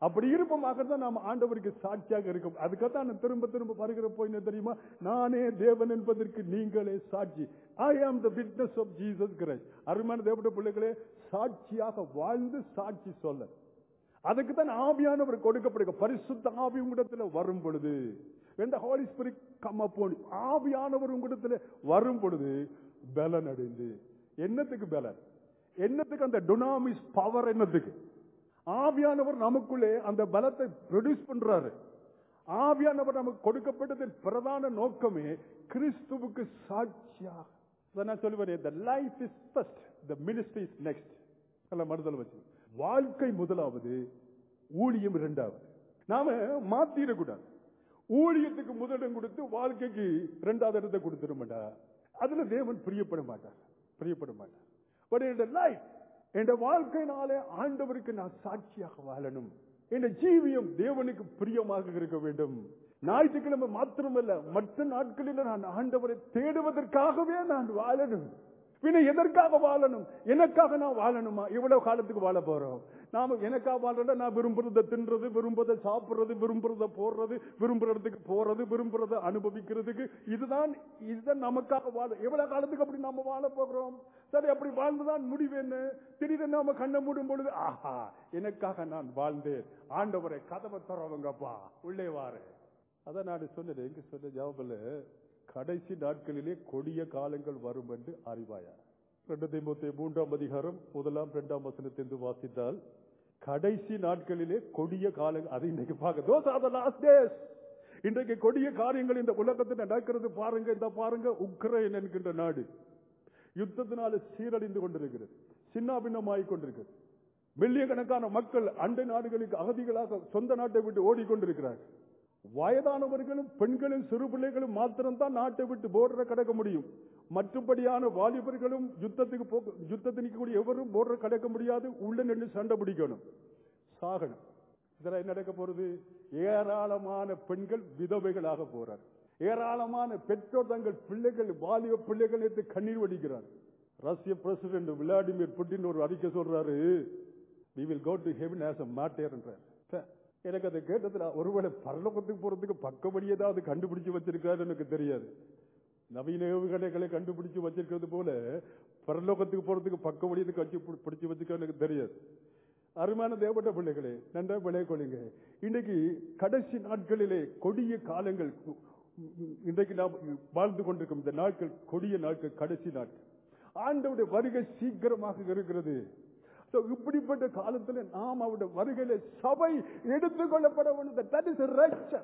அப்படி இருப்பமாக தான் நாம் ஆண்டவருக்கு சாட்சியாக இருக்கும் அதுக்காக நான் திரும்ப திரும்ப வருகிற போய் என்ன தெரியுமா நானே தேவன் என்பதற்கு நீங்களே சாட்சி I am the witness of Jesus Christ அருமையான தேவனுடைய பிள்ளைகளே சாட்சியாக வாழ்ந்து சாட்சி சொல்ல அதுக்கு தான் ஆவியானவர் கொடுக்கப்படுக பரிசுத்த ஆவி உங்களிடத்துல வரும் பொழுது when the holy spirit come upon you, ஆவியானவர் உங்களிடத்துல வரும் பொழுது பலன் அடைந்து என்னத்துக்கு பலன் என்னத்துக்கு அந்த டொனாமிஸ் பவர் என்னத்துக்கு ஆவியானவர் நமக்குள்ளே அந்த பலத்தை ப்ரொடியூஸ் பண்றாரு ஆவியானவர் நமக்கு கொடுக்கப்பட்டதின் பிரதான நோக்கமே கிறிஸ்துவுக்கு சாட்சியாக இதை நான் சொல்லுவேன் the life is first the ministry is next நல்ல மறுதல் வச்சு வாழ்க்கை முதலாவது ஊழியம் இரண்டாவது நாம மாத்திடக்கூடாது ஊழியத்துக்கு முதலிடம் கொடுத்து வாழ்க்கைக்கு இரண்டாவது இடத்தை கொடுத்துட அதுல தேவன் பிரியப்பட மாட்டார் பிரியப்பட மாட்டார் பட் என் லைஃப் என் வாழ்க்கையினாலே ஆண்டவருக்கு நான் சாட்சியாக வாழணும் என் ஜீவியம் தேவனுக்கு பிரியமாக இருக்க வேண்டும் ஞாயிற்றுக்கிழமை மாத்திரமல்ல மற்ற நாட்களில் நான் ஆண்டவரை தேடுவதற்காகவே நான் வாழணும் பின்ன எதற்காக வாழணும் எனக்காக நான் வாழணுமா இவ்வளவு காலத்துக்கு வாழ போறோம் நாம எனக்காக வாழ்றத நான் விரும்புறத தின்றது விரும்புறத சாப்பிடுறது விரும்புறத போடுறது விரும்புறதுக்கு போறது விரும்புறத அனுபவிக்கிறதுக்கு இதுதான் இதுதான் நமக்காக வாழ எவ்வளவு காலத்துக்கு அப்படி நாம வாழ போகிறோம் சரி அப்படி வாழ்ந்துதான் முடிவு என்ன திடீர்னு நாம கண்ணை மூடும் பொழுது ஆஹா எனக்காக நான் வாழ்ந்தேன் ஆண்டவரை கதவை தரவங்கப்பா உள்ளே வாரு அதான் நான் சொன்னேன் எங்க சொன்ன ஜாபல கடைசி நாட்களிலே கொடிய காலங்கள் வரும் என்று அறிவாயா ரெண்டு திமுத்தி மூன்றாம் அதிகாரம் முதலாம் இரண்டாம் வசனத்திலிருந்து வாசித்தால் கடைசி நாட்களிலே கொடிய காலங்கள் அது இன்னைக்கு பார்க்க those are the last days இன்றைக்கு கொடிய காரியங்கள் இந்த உலகத்தில் நடக்கிறது பாருங்க இந்த பாருங்க உக்ரைன் என்கின்ற நாடு யுத்தத்தினால சீரழிந்து கொண்டிருக்கிறது சின்னாபின்னமாய் கொண்டிருக்கிறது மில்லியன் கணக்கான மக்கள் அண்டை நாடுகளுக்கு அகதிகளாக சொந்த நாட்டை விட்டு ஓடிக்கொண்டிருக்கிறார்கள் வயதானவர்களும் பெண்களும் சிறு பிள்ளைகளும் மாத்திரம்தான் நாட்டை விட்டு போர்டரை கடக்க முடியும் மற்றபடியான வாலிபர்களும் யுத்தத்துக்கு போக யுத்தத்தில் நிற்கக்கூடிய எவரும் போர்டரை கடக்க முடியாது உள்ள நின்று சண்டை பிடிக்கணும் சாகணும் இதெல்லாம் என்ன நடக்க போறது ஏராளமான பெண்கள் விதவைகளாக போறார் ஏராளமான பெற்றோர் தங்கள் பிள்ளைகள் வாலிப பிள்ளைகள் எடுத்து கண்ணீர் வடிக்கிறார் ரஷ்ய பிரசிடென்ட் விளாடிமிர் புட்டின் ஒரு அறிக்கை சொல்றாரு we will go to heaven as a martyr என்றார் ச- எனக்கு அதை கேட்டதுல ஒருவேளை பரலோகத்துக்கு போறதுக்கு பக்க வழி ஏதாவது கண்டுபிடிச்சு வச்சிருக்காரு எனக்கு தெரியாது நவீன ஏவுகணைகளை கண்டுபிடிச்சு வச்சிருக்கிறது போல பரலோகத்துக்கு போறதுக்கு பக்க வழி இதுக்கு வச்சு பி- பிடிச்சு வச்சிருக்காரு எனக்கு தெரியாது அருமையான தேவப்பட்ட பிள்ளைகளே நன்றா விளைய கொள்ளுங்க இன்னைக்கு கடைசி நாட்களிலே கொடிய காலங்கள் இன்றைக்கு நாம் வாழ்ந்து கொண்டிருக்கும் இந்த நாட்கள் கொடிய நாட்கள் கடைசி நாட்கள் ஆண்டவுடைய வருகை சீக்கிரமாக இருக்கிறது So, இப்படிப்பட்ட காலத்தில் நாம் அவருடைய வருகையில சபை எடுத்துக்கொள்ளப்பட வேண்டும் That is a rapture.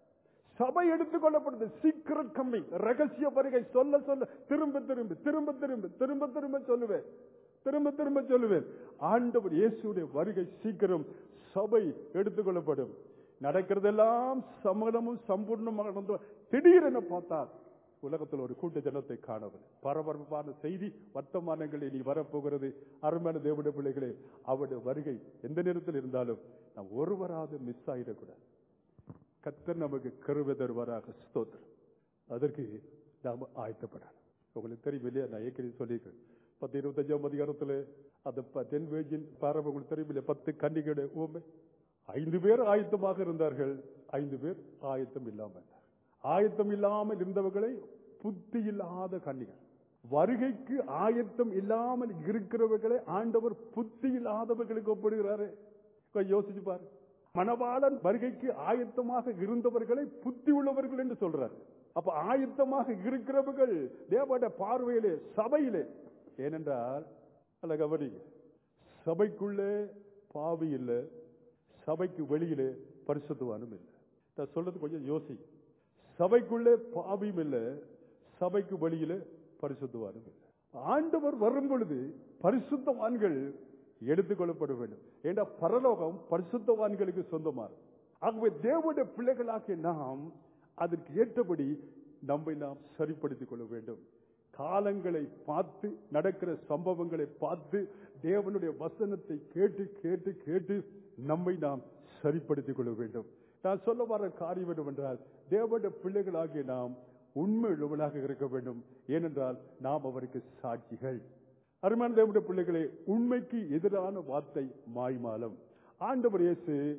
சபை எடுத்துக்கொள்ளப்படுது சீக்கிரம் கம்மி ரகசிய வருகை சொல்ல சொல்ல திரும்ப திரும்ப திரும்ப திரும்ப திரும்ப திரும்ப சொல்லுவேன் திரும்ப திரும்ப சொல்லுவேன் ஆண்டவர் இயேசுடைய வருகை சீக்கிரம் சபை எடுத்துக்கொள்ளப்படும் நடக்கிறதெல்லாம் சமலமும் சம்பூர்ணமாக நடந்து திடீரென பார்த்தா உலகத்தில் ஒரு கூட்ட ஜனத்தை காணவில்லை பரபரப்பான செய்தி வர்த்தமானங்கள் இனி வரப்போகிறது அருமையான தேவனுடைய பிள்ளைகளே அவருடைய வருகை எந்த நேரத்தில் இருந்தாலும் நாம் ஒருவராவது மிஸ் ஆகிடக்கூடாது கத்தர் நமக்கு கருவை தருவாராக ஸ்தோத்திரம் அதற்கு நாம் ஆயத்தப்படணும் உங்களுக்கு தெரியும் இல்லையா நான் ஏற்கனவே சொல்லியிருக்கேன் பத்து இருபத்தஞ்சாம் அதிகாரத்தில் அந்த ப- தென் வேஜின் பாரம்பரியம் உங்களுக்கு தெரியும் இல்லையா பத்து கன்னிகளுடைய ஊமை ஐந்து பேர் ஆயத்தமாக இருந்தார்கள் ஐந்து பேர் ஆயத்தம் இல்லாமல் இருந்தார்கள். ஆயத்தம் இல்லாமல் இருந்தவர்களை புத்தி இல்லாத கன்னிகள் வருகைக்கு ஆயத்தம் இல்லாமல் இருக்கிறவர்களை ஆண்டவர் புத்தி இல்லாதவர்களுக்கு ஒப்பிடுகிறாரு கொஞ்சம் யோசிச்சு பாரு மணவாளன் வருகைக்கு ஆயத்தமாக இருந்தவர்களை புத்தி உள்ளவர்கள் என்று சொல்றார் அப்ப ஆயத்தமாக இருக்கிறவர்கள் தேவட பார்வையிலே சபையிலே ஏனென்றால் அல்ல கவனிங்க சபைக்குள்ளே பாவி இல்லை சபைக்கு வெளியிலே பரிசுத்தவானும் இல்லை நான் சொல்றது கொஞ்சம் யோசி சபைக்குள்ளே பாவியும் இல்லை சபைக்கு வெளியிலே பரிசுத்தவானும் இல்லை ஆண்டவர் வரும் பொழுது பரிசுத்தவான்கள் எடுத்துக்கொள்ளப்பட வேண்டும் ஏன்னா பரலோகம் பரிசுத்தவான்களுக்கு சொந்தமாகும் ஆகவே தேவனுடைய பிள்ளைகளாகிய நாம் அதற்கு ஏற்றபடி நம்மை நாம் சரிப்படுத்திக் கொள்ள வேண்டும் காலங்களை பார்த்து நடக்கிற சம்பவங்களை பார்த்து தேவனுடைய வசனத்தை கேட்டு கேட்டு கேட்டு நம்மை நாம் சரிப்படுத்திக் கொள்ள வேண்டும் நான் சொல்ல வர காரியம் என்னவென்றால் தேவனுடைய பிள்ளைகளாகிய நாம் உண்மை உள்ளவனாக இருக்க வேண்டும் ஏனென்றால் நாம் அவருக்கு சாட்சிகள் அருமையான தேவனுடைய பிள்ளைகளே உண்மைக்கு எதிரான வார்த்தை மாய்மாலம் ஆண்டவர் இயேசு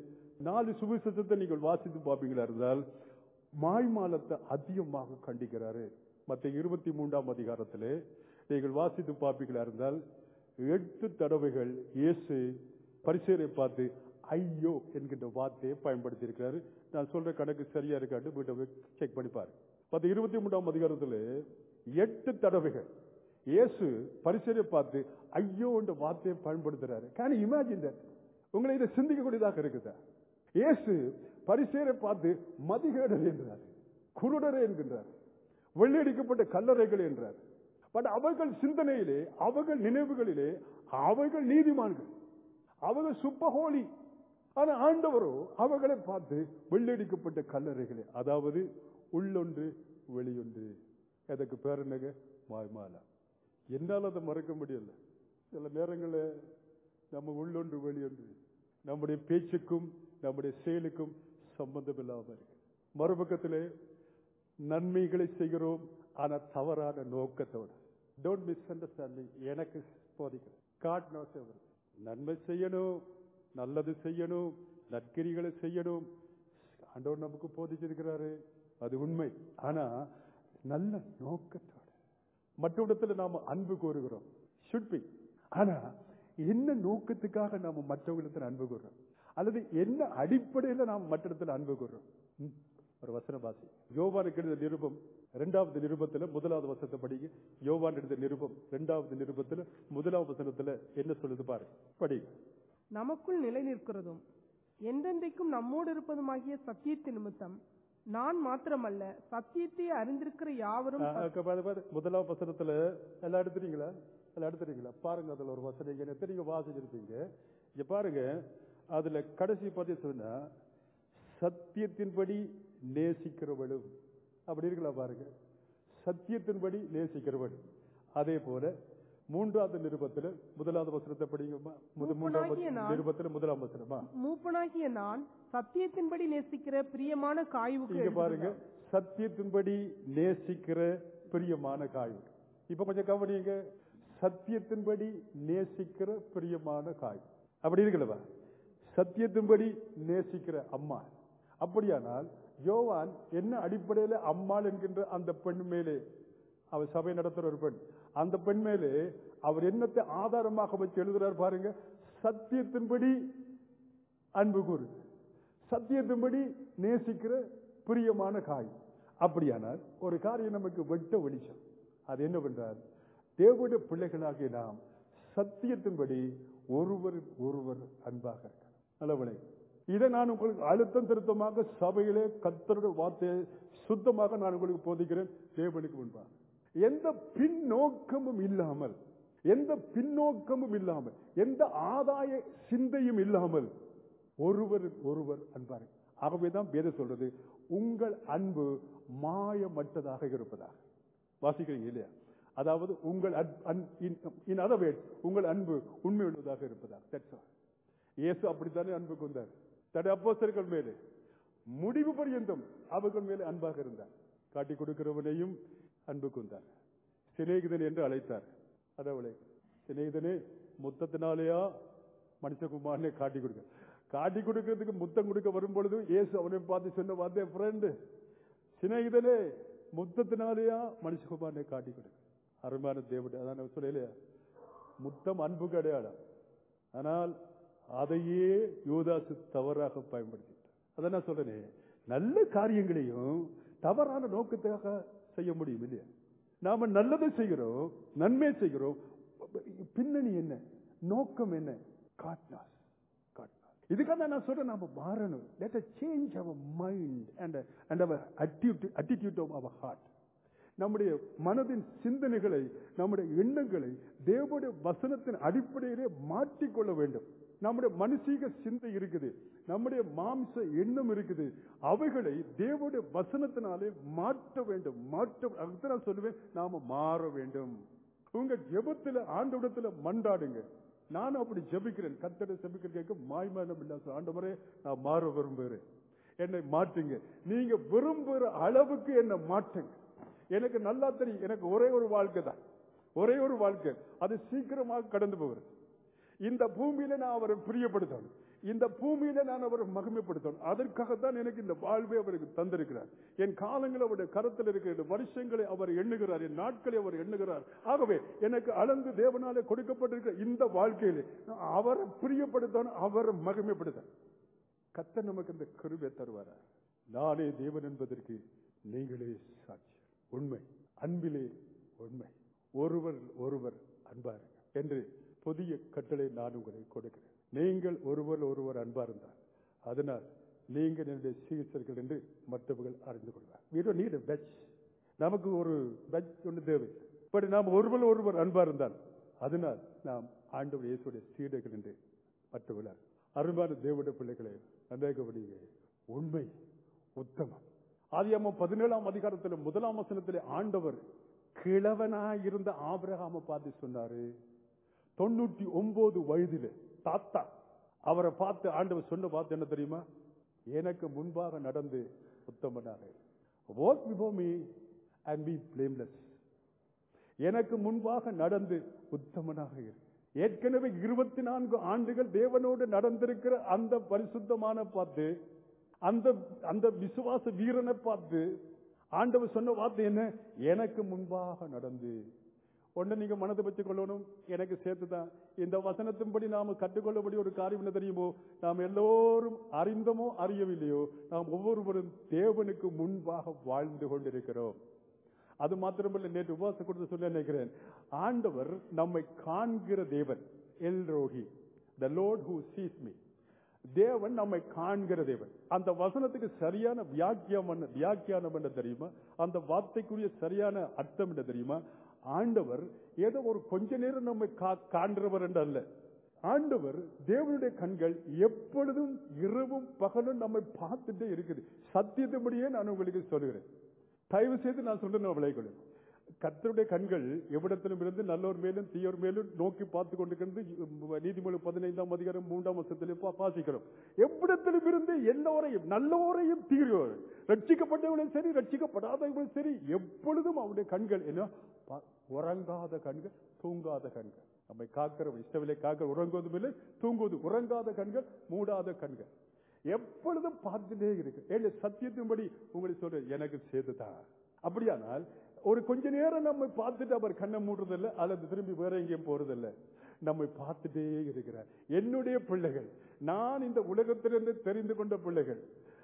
நாலு சுவிசேஷத்தை நீங்கள் வாசித்து பார்ப்பீங்களா இருந்தால் மாய்மாலத்தை அதிகமாக கண்டிக்கிறாரு மற்ற இருபத்தி மூன்றாம் அதிகாரத்திலே நீங்கள் வாசித்து பார்ப்பீங்களா இருந்தால் எட்டு தடவைகள் இயேசு பரிசேரை பார்த்து ஐயோ என்கின்ற வார்த்தையை பயன்படுத்தி இருக்கிறாரு நான் சொல்ற கணக்கு சரியா இருக்காட்டு வீட்டை போய் செக் பண்ணி பாரு மற்ற இருபத்தி மூன்றாம் அதிகாரத்தில் எட்டு தடவைகள் இயேசு பரிசேரை பார்த்து ஐயோ என்ற வார்த்தையை பயன்படுத்துறாரு கேன் இமேஜின் தட் உங்களை இதை சிந்திக்கக்கூடியதாக இருக்குதா இயேசு பரிசேரை பார்த்து மதிகேடர் என்றார் குருடரே என்கின்றார் வெள்ளையடிக்கப்பட்ட கல்லறைகள் என்றார் பட் அவர்கள் சிந்தனையிலே அவர்கள் நினைவுகளிலே அவர்கள் நீதிமான்கள் அவர்கள் சுப்பஹோலி ஆனா ஆண்டவரோ அவர்களை பார்த்து வெள்ளடிக்கப்பட்ட கல்லறைகளே அதாவது உள்ளொன்று வெளியொன்று அதுக்கு பேர் என்னங்க மாய்மாலா என்னால் அதை மறக்க முடியல சில நேரங்களில் நம்ம உள்ளொன்று வெளியொன்று நம்முடைய பேச்சுக்கும் நம்முடைய செயலுக்கும் சம்பந்தம் இல்லாம இருக்கு மறுபக்கத்திலே நன்மைகளை செய்கிறோம் ஆனா தவறான நோக்கத்தோடு டோன்ட் மிஸ் அண்டர்ஸ்டாண்டிங் எனக்கு போதிக்கிறேன் காட் நோஸ் எவர் நன்மை செய்யணும் நல்லது செய்யணும் நற்கிரிகளை செய்யணும் ஆண்டவர் நமக்கு போதிச்சிருக்கிறாரு அது உண்மை ஆனா நல்ல நோக்கத்தோடு மற்றவிடத்துல நாம அன்பு கூறுகிறோம் should be ஆனா என்ன நோக்கத்துக்காக நாம மற்றவங்களிடத்தில் அன்பு கூறுறோம் அல்லது என்ன அடிப்படையில் நாம் மற்ற இடத்துல அன்பு கூறுறோம் ம்? ஒரு வசன பாசி யோவானுக்கு எழுத நிருபம் இரண்டாவது நிருபத்துல முதலாவது வசனத்தை படிங்க யோவான் எழுத நிருபம் இரண்டாவது நிருபத்துல முதலாவது வசனத்துல என்ன சொல்லுது பாரு படி நமக்குள் நிலை நிற்கிறதும் என்றென்றைக்கும் நம்மோடு இருப்பதுமாகிய சத்தியத்தின் நிமித்தம் நான் மாத்திரமல்ல சத்தியத்தை அறிந்திருக்கிற யாவரும் ஆ, ஆ, பாரு, பாரு. முதலாம் வசனத்துல எல்லாம் எடுத்துறீங்களா எல்லாம் எடுத்துறீங்களா பாருங்க அதுல ஒரு வசனம் இங்க எத்தனை நீங்க வாசிச்சிருப்பீங்க இங்க பாருங்க அதுல கடைசி பத்தி சொன்னா சத்தியத்தின்படி நேசிக்கிறவளும் அப்படி இருக்கலாம் பாருங்க சத்தியத்தின்படி நேசிக்கிறவள் அதே போல மூன்றாவது நிருபத்துல முதலாவது வசனத்தை படிங்கம்மா முத- மூன்றாவது மூப்பனாகிய நான் நிருபத்துல முதலாம் வசனமா மூப்பனாகிய நான் சத்தியத்தின்படி நேசிக்கிற பிரியமான காய்வுக்கு இங்க பாருங்க சத்தியத்தின்படி நேசிக்கிற பிரியமான காய் இப்ப கொஞ்சம் கவனிங்க சத்தியத்தின்படி நேசிக்கிற பிரியமான காய் அப்படி இருக்குல்லவா சத்தியத்தின்படி நேசிக்கிற அம்மா அப்படியானால் யோவான் என்ன அடிப்படையில அம்மாள் என்கின்ற அந்த பெண் மேலே அவர் சபை நடத்துற ஒரு பெண் அந்த பெண் மேலே அவர் என்னத்தை ஆதாரமாக வச்சு எழுதுறார் பாருங்க சத்தியத்தின்படி அன்பு கூறு சத்தியத்தின்படி நேசிக்கிற பிரியமான காய் அப்படியானால் ஒரு காரியம் நமக்கு வெட்ட வெளிச்சம் அது என்னவென்றால் தேவனுடைய பிள்ளைகளாகிய நாம் சத்தியத்தின்படி ஒருவர் ஒருவர் அன்பாக இருக்கிறோம் நல்லவளே இதை நான் உங்களுக்கு அழுத்தம் திருத்தமாக சபையிலே கத்தருடைய வார்த்தையை சுத்தமாக நான் உங்களுக்கு போதிக்கிறேன் தேவனுக்கு முன்பாக எந்த பின்னோக்கமும் இல்லாமல் எந்த பின்னோக்கமும் இல்லாமல் எந்த ஆதாய சிந்தையும் இல்லாமல் ஒருவர் ஒருவர் அன்பாரு ஆகவேதான் வேதம் சொல்றது உங்கள் அன்பு மாயமற்றதாக இருப்பதாக வாசிக்கிறீங்க இல்லையா அதாவது உங்கள் இன் அதர் வேர்ட்ஸ் உங்கள் அன்பு உண்மை உள்ளதாக இருப்பதாக That's all. இயேசு அப்படித்தானே அன்பு கொண்டார் தன்னுடைய அப்போஸ்தலர்கள் மேலே முடிவு பரியந்தம் அவர்கள் மேலே அன்பாக இருந்தார் காட்டி கொடுக்கிறவனையும் அன்பு கொண்டார் சிநேகிதன் என்று அழைத்தார் அதவளை சிநேகிதனே முத்தத்தினாலேயா மனுஷகுமாரனை காட்டி கொடுக்க காட்டி கொடுக்கிறதுக்கு முத்தம் கொடுக்க வரும் பொழுது இயேசு அவனை பார்த்து சொன்ன வார்த்தை ஃப்ரெண்டு சிநேகிதனே முத்தத்தினாலேயா மனுஷகுமாரனை காட்டி கொடுக்க அருமையான தேவன் அதான் சொல்லலையா முத்தம் அன்புக்கு அடையாளம் ஆனால் அதையே யோதாசு தவறாக பயன்படுத்திட்டார் அதான் நான் சொல்றேனே நல்ல காரியங்களையும் தவறான நோக்கத்துக்காக செய்ய முடியும் இல்லையா நாம நல்லதை செய்கிறோம் நன்மை செய்கிறோம் பின்னணி என்ன நோக்கம் என்ன காட்னாஸ் காட்னாஸ் இதுக்காக நான் சொல்றேன் நாம மாறணும் let change our mind and and our attitude of our heart நம்முடைய மனதின் சிந்தனைகளை நம்முடைய எண்ணங்களை தேவனுடைய வசனத்தின் அடிப்படையிலே மாற்றிக்கொள்ள வேண்டும் நம்முடைய மனுஷீக சிந்தை இருக்குது நம்முடைய மாம்ச எண்ணம் இருக்குது அவைகளை தேவனுடைய வசனத்தினாலே மாற்ற வேண்டும் மாற்ற அதுதான் நான் சொல்லுவேன் நாம மாற வேண்டும் உங்க ஜெபத்துல ஆண்டவிடத்துல மண்டாடுங்க நானும் அப்படி ஜெபிக்கிறேன் கத்தட ஜெபிக்கிற கேட்க மாய்மானம் இல்ல ஆண்டவரே நான் மாற விரும்புகிறேன் என்னை மாற்றுங்க நீங்க விரும்புகிற அளவுக்கு என்னை மாற்றுங்க எனக்கு நல்லா தெரியும் எனக்கு ஒரே ஒரு வாழ்க்கை தான் ஒரே ஒரு வாழ்க்கை அது சீக்கிரமாக கடந்து போகிறது இந்த பூமியில நான் அவரை பிரியப்படுத்தணும் இந்த பூமியில நான் அவரை மகிமைப்படுத்தணும் அதற்காகத்தான் எனக்கு இந்த வாழ்வை அவருக்கு தந்திருக்கிறார் என் காலங்கள் அவருடைய கரத்தில் இருக்கிற வருஷங்களை அவர் எண்ணுகிறார் என் நாட்களை அவர் எண்ணுகிறார் ஆகவே எனக்கு அளந்து தேவனாலே கொடுக்கப்பட்டிருக்கிற இந்த வாழ்க்கையில நான் அவரை பிரியப்படுத்தணும் அவரை மகிமைப்படுத்த கத்த நமக்கு இந்த கருவை தருவாரா நானே தேவன் என்பதற்கு நீங்களே சாட்சி உண்மை அன்பிலே உண்மை ஒருவர் ஒருவர் அன்பாருங்க என்று புதிய கட்டளை நான் உங்களை கொடுக்கிறேன் நீங்கள் ஒருவர் ஒருவர் அன்பா இருந்தார் அதனால் நீங்கள் என்னுடைய சீசர்கள் என்று மற்றவர்கள் அறிந்து கொள்வார் we don't need a badge நமக்கு ஒரு badge ஒன்று தேவை பட் நாம் ஒருவர் ஒருவர் அன்பா இருந்தால் அதனால் நாம் ஆண்டவர் இயேசுடைய சீடர்கள் என்று மற்றவர்கள் அருமையான தேவனுடைய பிள்ளைகளே அநேகவடியே உண்மை உத்தமம் ஆதியாமம் பதினேழாம் அதிகாரத்தில் முதலாம் வசனத்திலே ஆண்டவர் கிழவனாயிருந்த ஆபிரகாம பார்த்து சொன்னாரு தொண்ணூற்றி ஒன்பது வயதில தாத்தா அவரை பார்த்து ஆண்டவர் சொன்ன பார்த்து என்ன தெரியுமா எனக்கு முன்பாக நடந்து உத்தமனாக walk before me and be blameless எனக்கு முன்பாக நடந்து உத்தமனாக இரு ஏற்கனவே இருபத்தி நான்கு ஆண்டுகள் தேவனோடு நடந்திருக்கிற அந்த பரிசுத்தமான பார்த்து அந்த அந்த விசுவாச வீரனை பார்த்து ஆண்டவர் சொன்ன வார்த்தை என்ன எனக்கு முன்பாக நடந்து ஒண்ணு நீங்க மனதை வச்சுக் கொள்ளணும் எனக்கு சேர்த்துதான் இந்த வசனத்தின்படி நாம கற்றுக்கொள்ளபடி ஒரு காரியம் என்ன தெரியுமோ நாம் எல்லோரும் அறிந்தமோ அறியவில்லையோ நாம் ஒவ்வொருவரும் தேவனுக்கு முன்பாக வாழ்ந்து கொண்டிருக்கிறோம் அது மாத்திரமல்ல நேற்று உபவாச கொடுத்து சொல்ல நினைக்கிறேன் ஆண்டவர் நம்மை காண்கிற தேவன் El Roi the lord who sees me தேவன் நம்மை காண்கிற தேவன் அந்த வசனத்துக்கு சரியான வியாக்கியம் என்ன வியாக்கியானம் என்ன தெரியுமா அந்த வார்த்தைக்குரிய சரியான அர்த்தம் என்ன தெரியுமா ஆண்டவர் ஏதோ ஒரு கொஞ்ச நேரம் நம்மை கா- காண்கிறவர் என்று அல்ல ஆண்டவர் தேவனுடைய கண்கள் எப்பொழுதும் இரவும் பகலும் நம்மை பார்த்துட்டே இருக்குது சத்தியத்தின்படியே நான் உங்களுக்கு சொல்கிறேன் தயவு செய்து நான் சொல்றேன் விளைகொள்ளும் கர்த்தருடைய கண்கள் எவ்விடத்திலும் இருந்து நல்லோர் மேலும் தீயோர் மேலும் நோக்கி பார்த்து கொண்டிருக்கிறது நீதிமொழி பதினைந்தாம் அதிகாரம் மூன்றாம் வருஷத்திலே வாசிக்கிறோம் எவ்விடத்திலும் இருந்து எல்லோரையும் நல்லோரையும் தீர்வோர் ரட்சிக்கப்பட்டவர்களும் சரி ரட்சிக்கப்படாதவர்களும் சரி எப்பொழுதும் அவருடைய கண்கள் என்ன பா- உறங்காத கண்கள் தூங்காத கண்கள் நம்மை காக்கிற இஷ்டவில்லை காக்கிற உறங்குவதும் இல்லை தூங்குவது உறங்காத கண்கள் மூடாத கண்கள் எப்பொழுதும் பார்த்துட்டே இருக்கு ஏழு சத்தியத்தின்படி உங்களை சொல்ற எனக்கு சேர்த்துதான் அப்படியானால் ஒரு கொஞ்ச நேரம் நம்ம பார்த்துட்டு அவர் கண்ணை மூடுறதில்ல அல்லது திரும்பி வேற எங்கேயும் போறதில்ல நம்மை பார்த்துட்டே இருக்கிறார் என்னுடைய பிள்ளைகள் நான் இந்த உலகத்திலிருந்து தெரிந்து கொண்ட பிள்ளைகள்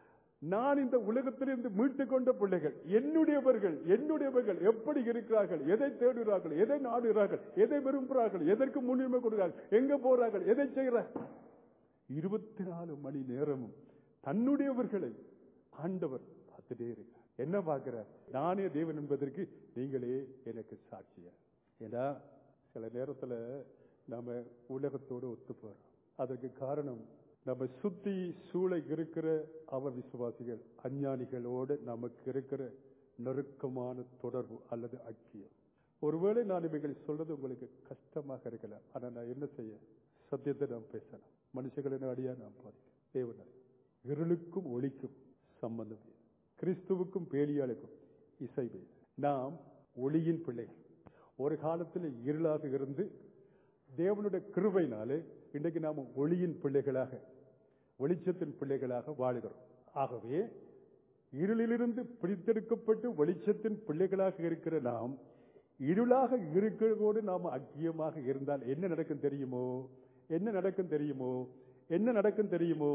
நான் இந்த உலகத்திலிருந்து மீட்டுக் கொண்ட பிள்ளைகள் என்னுடையவர்கள் என்னுடையவர்கள் எப்படி இருக்கிறார்கள் எதை தேடுகிறார்கள் எதை நாடுகிறார்கள் எதை விரும்புகிறார்கள் எதற்கு முன்னுரிமை கொடுக்கிறார்கள் எங்க போறார்கள் எதை செய்கிறார்கள் இருபத்தி நாலு மணி நேரமும் தன்னுடையவர்களை ஆண்டவர் பார்த்துட்டே இருக்கிறார் என்ன பார்க்கிறார் நானே தேவன் என்பதற்கு நீங்களே எனக்கு சாட்சியா ஏன்னா சில நேரத்துல நாம உலகத்தோடு ஒத்து போறோம் அதற்கு காரணம் நம்ம சுத்தி சூழ இருக்கிற அவர் விசுவாசிகள் அஞ்ஞானிகளோடு நமக்கு இருக்கிற நெருக்கமான தொடர்பு அல்லது ஐக்கியம் ஒருவேளை நான் இவைகளை சொல்றது உங்களுக்கு கஷ்டமாக இருக்கலாம் ஆனா நான் என்ன செய்ய சத்தியத்தை நாம் பேசலாம் மனுஷர்களின் அடியா நாம் பாதிக்கும் தேவனால் இருளுக்கும் ஒளிக்கும் சம்பந்தம் இல்லை. கிறிஸ்துவுக்கும் பேலியாளுக்கும் இசை வேறு. நாம் ஒளியின் பிள்ளைகள் ஒரு காலத்தில் இருளாக இருந்து தேவனுடைய கிருபையினாலே இன்றைக்கு நாம் ஒளியின் பிள்ளைகளாக வெளிச்சத்தின் பிள்ளைகளாக வாழுகிறோம் ஆகவே இருளிலிருந்து பிரித்தெடுக்கப்பட்டு வெளிச்சத்தின் பிள்ளைகளாக இருக்கிற நாம் இருளாக இருக்கிறதோடு நாம் ஐக்கியமாக இருந்தால் என்ன நடக்கும் தெரியுமோ என்ன நடக்கும் தெரியுமோ என்ன நடக்கும் தெரியுமோ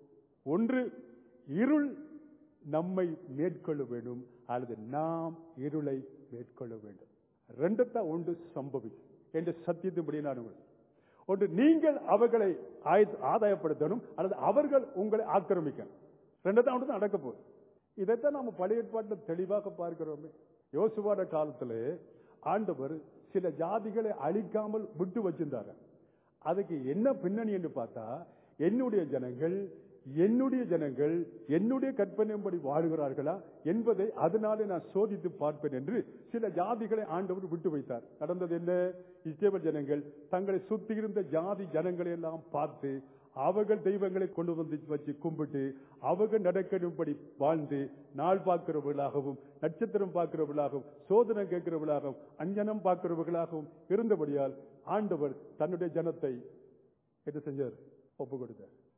ஒன்று இருள் நம்மை மேற்கொள்ள வேண்டும் அல்லது நாம் இருளை மேற்கொள்ள வேண்டும் ரெண்டத்தான் ஒன்று சம்பவிக்கும் என்ற சத்தியத்தின்படி நான் உங்களுக்கு ஒன்று நீங்கள் அவர்களை ஆய- ஆதாயப்படுத்தணும் அல்லது அவர்கள் உங்களை ஆக்கிரமிக்கணும் ரெண்டத்தான் ஒன்று தான் நடக்க போகுது இதைத்தான் நாம பழைய ஏற்பாட்டில் தெளிவாக பார்க்கிறோமே யோசுவாட காலத்திலே ஆண்டவர் சில ஜாதிகளை அழிக்காமல் விட்டு வச்சிருந்தாரு அதுக்கு என்ன பின்னணி என்று பார்த்தா என்னுடைய ஜனங்கள் என்னுடைய ஜனங்கள் என்னுடைய கற்பனைப்படி வாழுகிறார்களா என்பதை அதனாலே நான் சோதித்து பார்ப்பேன் என்று சில ஜாதிகளை ஆண்டவர் விட்டு வைத்தார் நடந்தது என்ன இஸ்ரேல் ஜனங்கள் தங்களை சுத்தி இருந்த ஜாதி ஜனங்களை எல்லாம் பார்த்து அவர்கள் தெய்வங்களை கொண்டு வந்து வச்சு கும்பிட்டு அவர்கள் நடக்கணும்படி வாழ்ந்து நாள் பார்க்கிறவர்களாகவும் நட்சத்திரம் பார்க்கிறவர்களாகவும் சோதனை கேட்கிறவர்களாகவும் அஞ்சனம் பார்க்கிறவர்களாகவும் இருந்தபடியால் ஆண்டவர் தன்னுடைய ஜனத்தை என்ன செஞ்சார் ஒப்பு கொடுத்தார்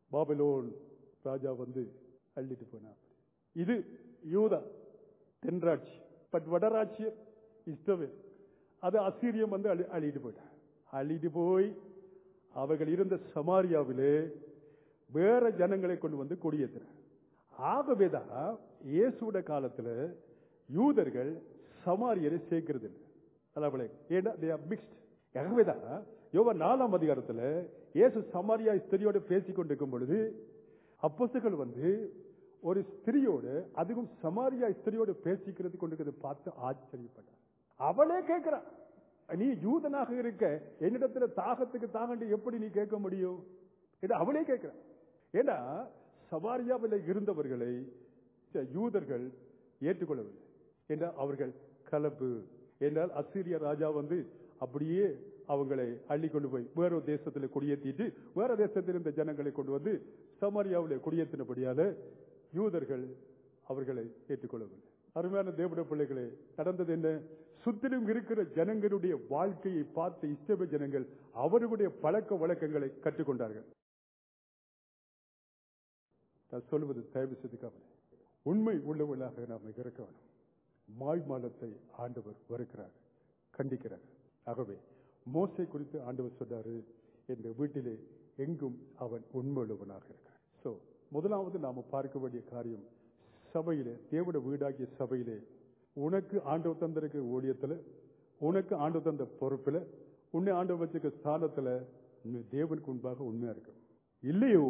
பாபிலோன் ராஜா வந்து அள்ளிட்டு போனார் இது யூதா தென்ராட்சி பட் வடராட்சியம் இஷ்டவே அது அசீரியம் வந்து அழி அழிட்டு போயிட்டார் அழிட்டு போய் அவர்கள் இருந்த சமாரியாவிலே வேற ஜனங்களை கொண்டு வந்து கொடியேற்றினார் ஆகவேதான் இயேசுட காலத்துல யூதர்கள் சமாரியரை சேர்க்கிறது இல்லை அதாவது ஏன்னா they are mixed ஆகவேதான் யோவா நாலாம் அதிகாரத்துல இயேசு சமாரியா ஸ்திரியோட பேசிக் கொண்டிருக்கும் பொழுது அப்போஸ்தலர்கள் வந்து ஒரு ஸ்திரியோடு அதுவும் சமாரியா ஸ்திரியோடு பேசிக்கிறது கொண்டிருக்கிறது பார்த்து ஆச்சரியப்பட்டார் அவளே கேட்கிறா நீ யூதனாக இருக்க என்னிடத்துல தாகத்துக்கு தாகண்டு எப்படி நீ கேட்க முடியும் என்று அவளே கேட்கிறா ஏன்னா சமாரியாவில் இருந்தவர்களை ச- யூதர்கள் ஏற்றுக்கொள்ளவில்லை என்றால் அவர்கள் கலப்பு என்றால் அசீரிய ராஜா வந்து அப்படியே அவங்களை அள்ளி கொண்டு போய் வேற ஒரு தேசத்தில் குடியேற்றிட்டு வேற தேசத்தில் இருந்த ஜனங்களை கொண்டு வந்து சமாரியாவில் குடியேற்றினபடியால யூதர்கள் அவர்களை ஏற்றுக்கொள்ளவில்லை அருமையான தேவட பிள்ளைகளே நடந்தது என்ன சுற்றிலும் இருக்கிற ஜனங்களுடைய வாழ்க்கையை பார்த்த இஸ்தப ஜனங்கள் அவர்களுடைய பழக்க வழக்கங்களை கற்றுக்கொண்டார்கள் நான் சொல்வது தயவு செய்து கவனி உண்மை உள்ளவர்களாக நாம் இருக்க வேண்டும் மாய்மாலத்தை ஆண்டவர் வெறுக்கிறார் கண்டிக்கிறார் ஆகவே மோசை குறித்து ஆண்டவர் சொன்னாரு என்ற வீட்டிலே எங்கும் அவன் உண்மை உள்ளவனாக இருக்கிறார் சோ முதலாவது நாம பார்க்க வேண்டிய காரியம் சபையிலே தேவட வீடாகிய சபையிலே உனக்கு ஆண்டவர் தந்திருக்க ஊழியத்துல உனக்கு ஆண்டவர் தந்த பொறுப்புல உன்னை ஆண்டவர் வச்சிருக்க ஸ்தானத்துல நீ தேவனுக்கு முன்பாக உண்மையா இருக்கும் இல்லையோ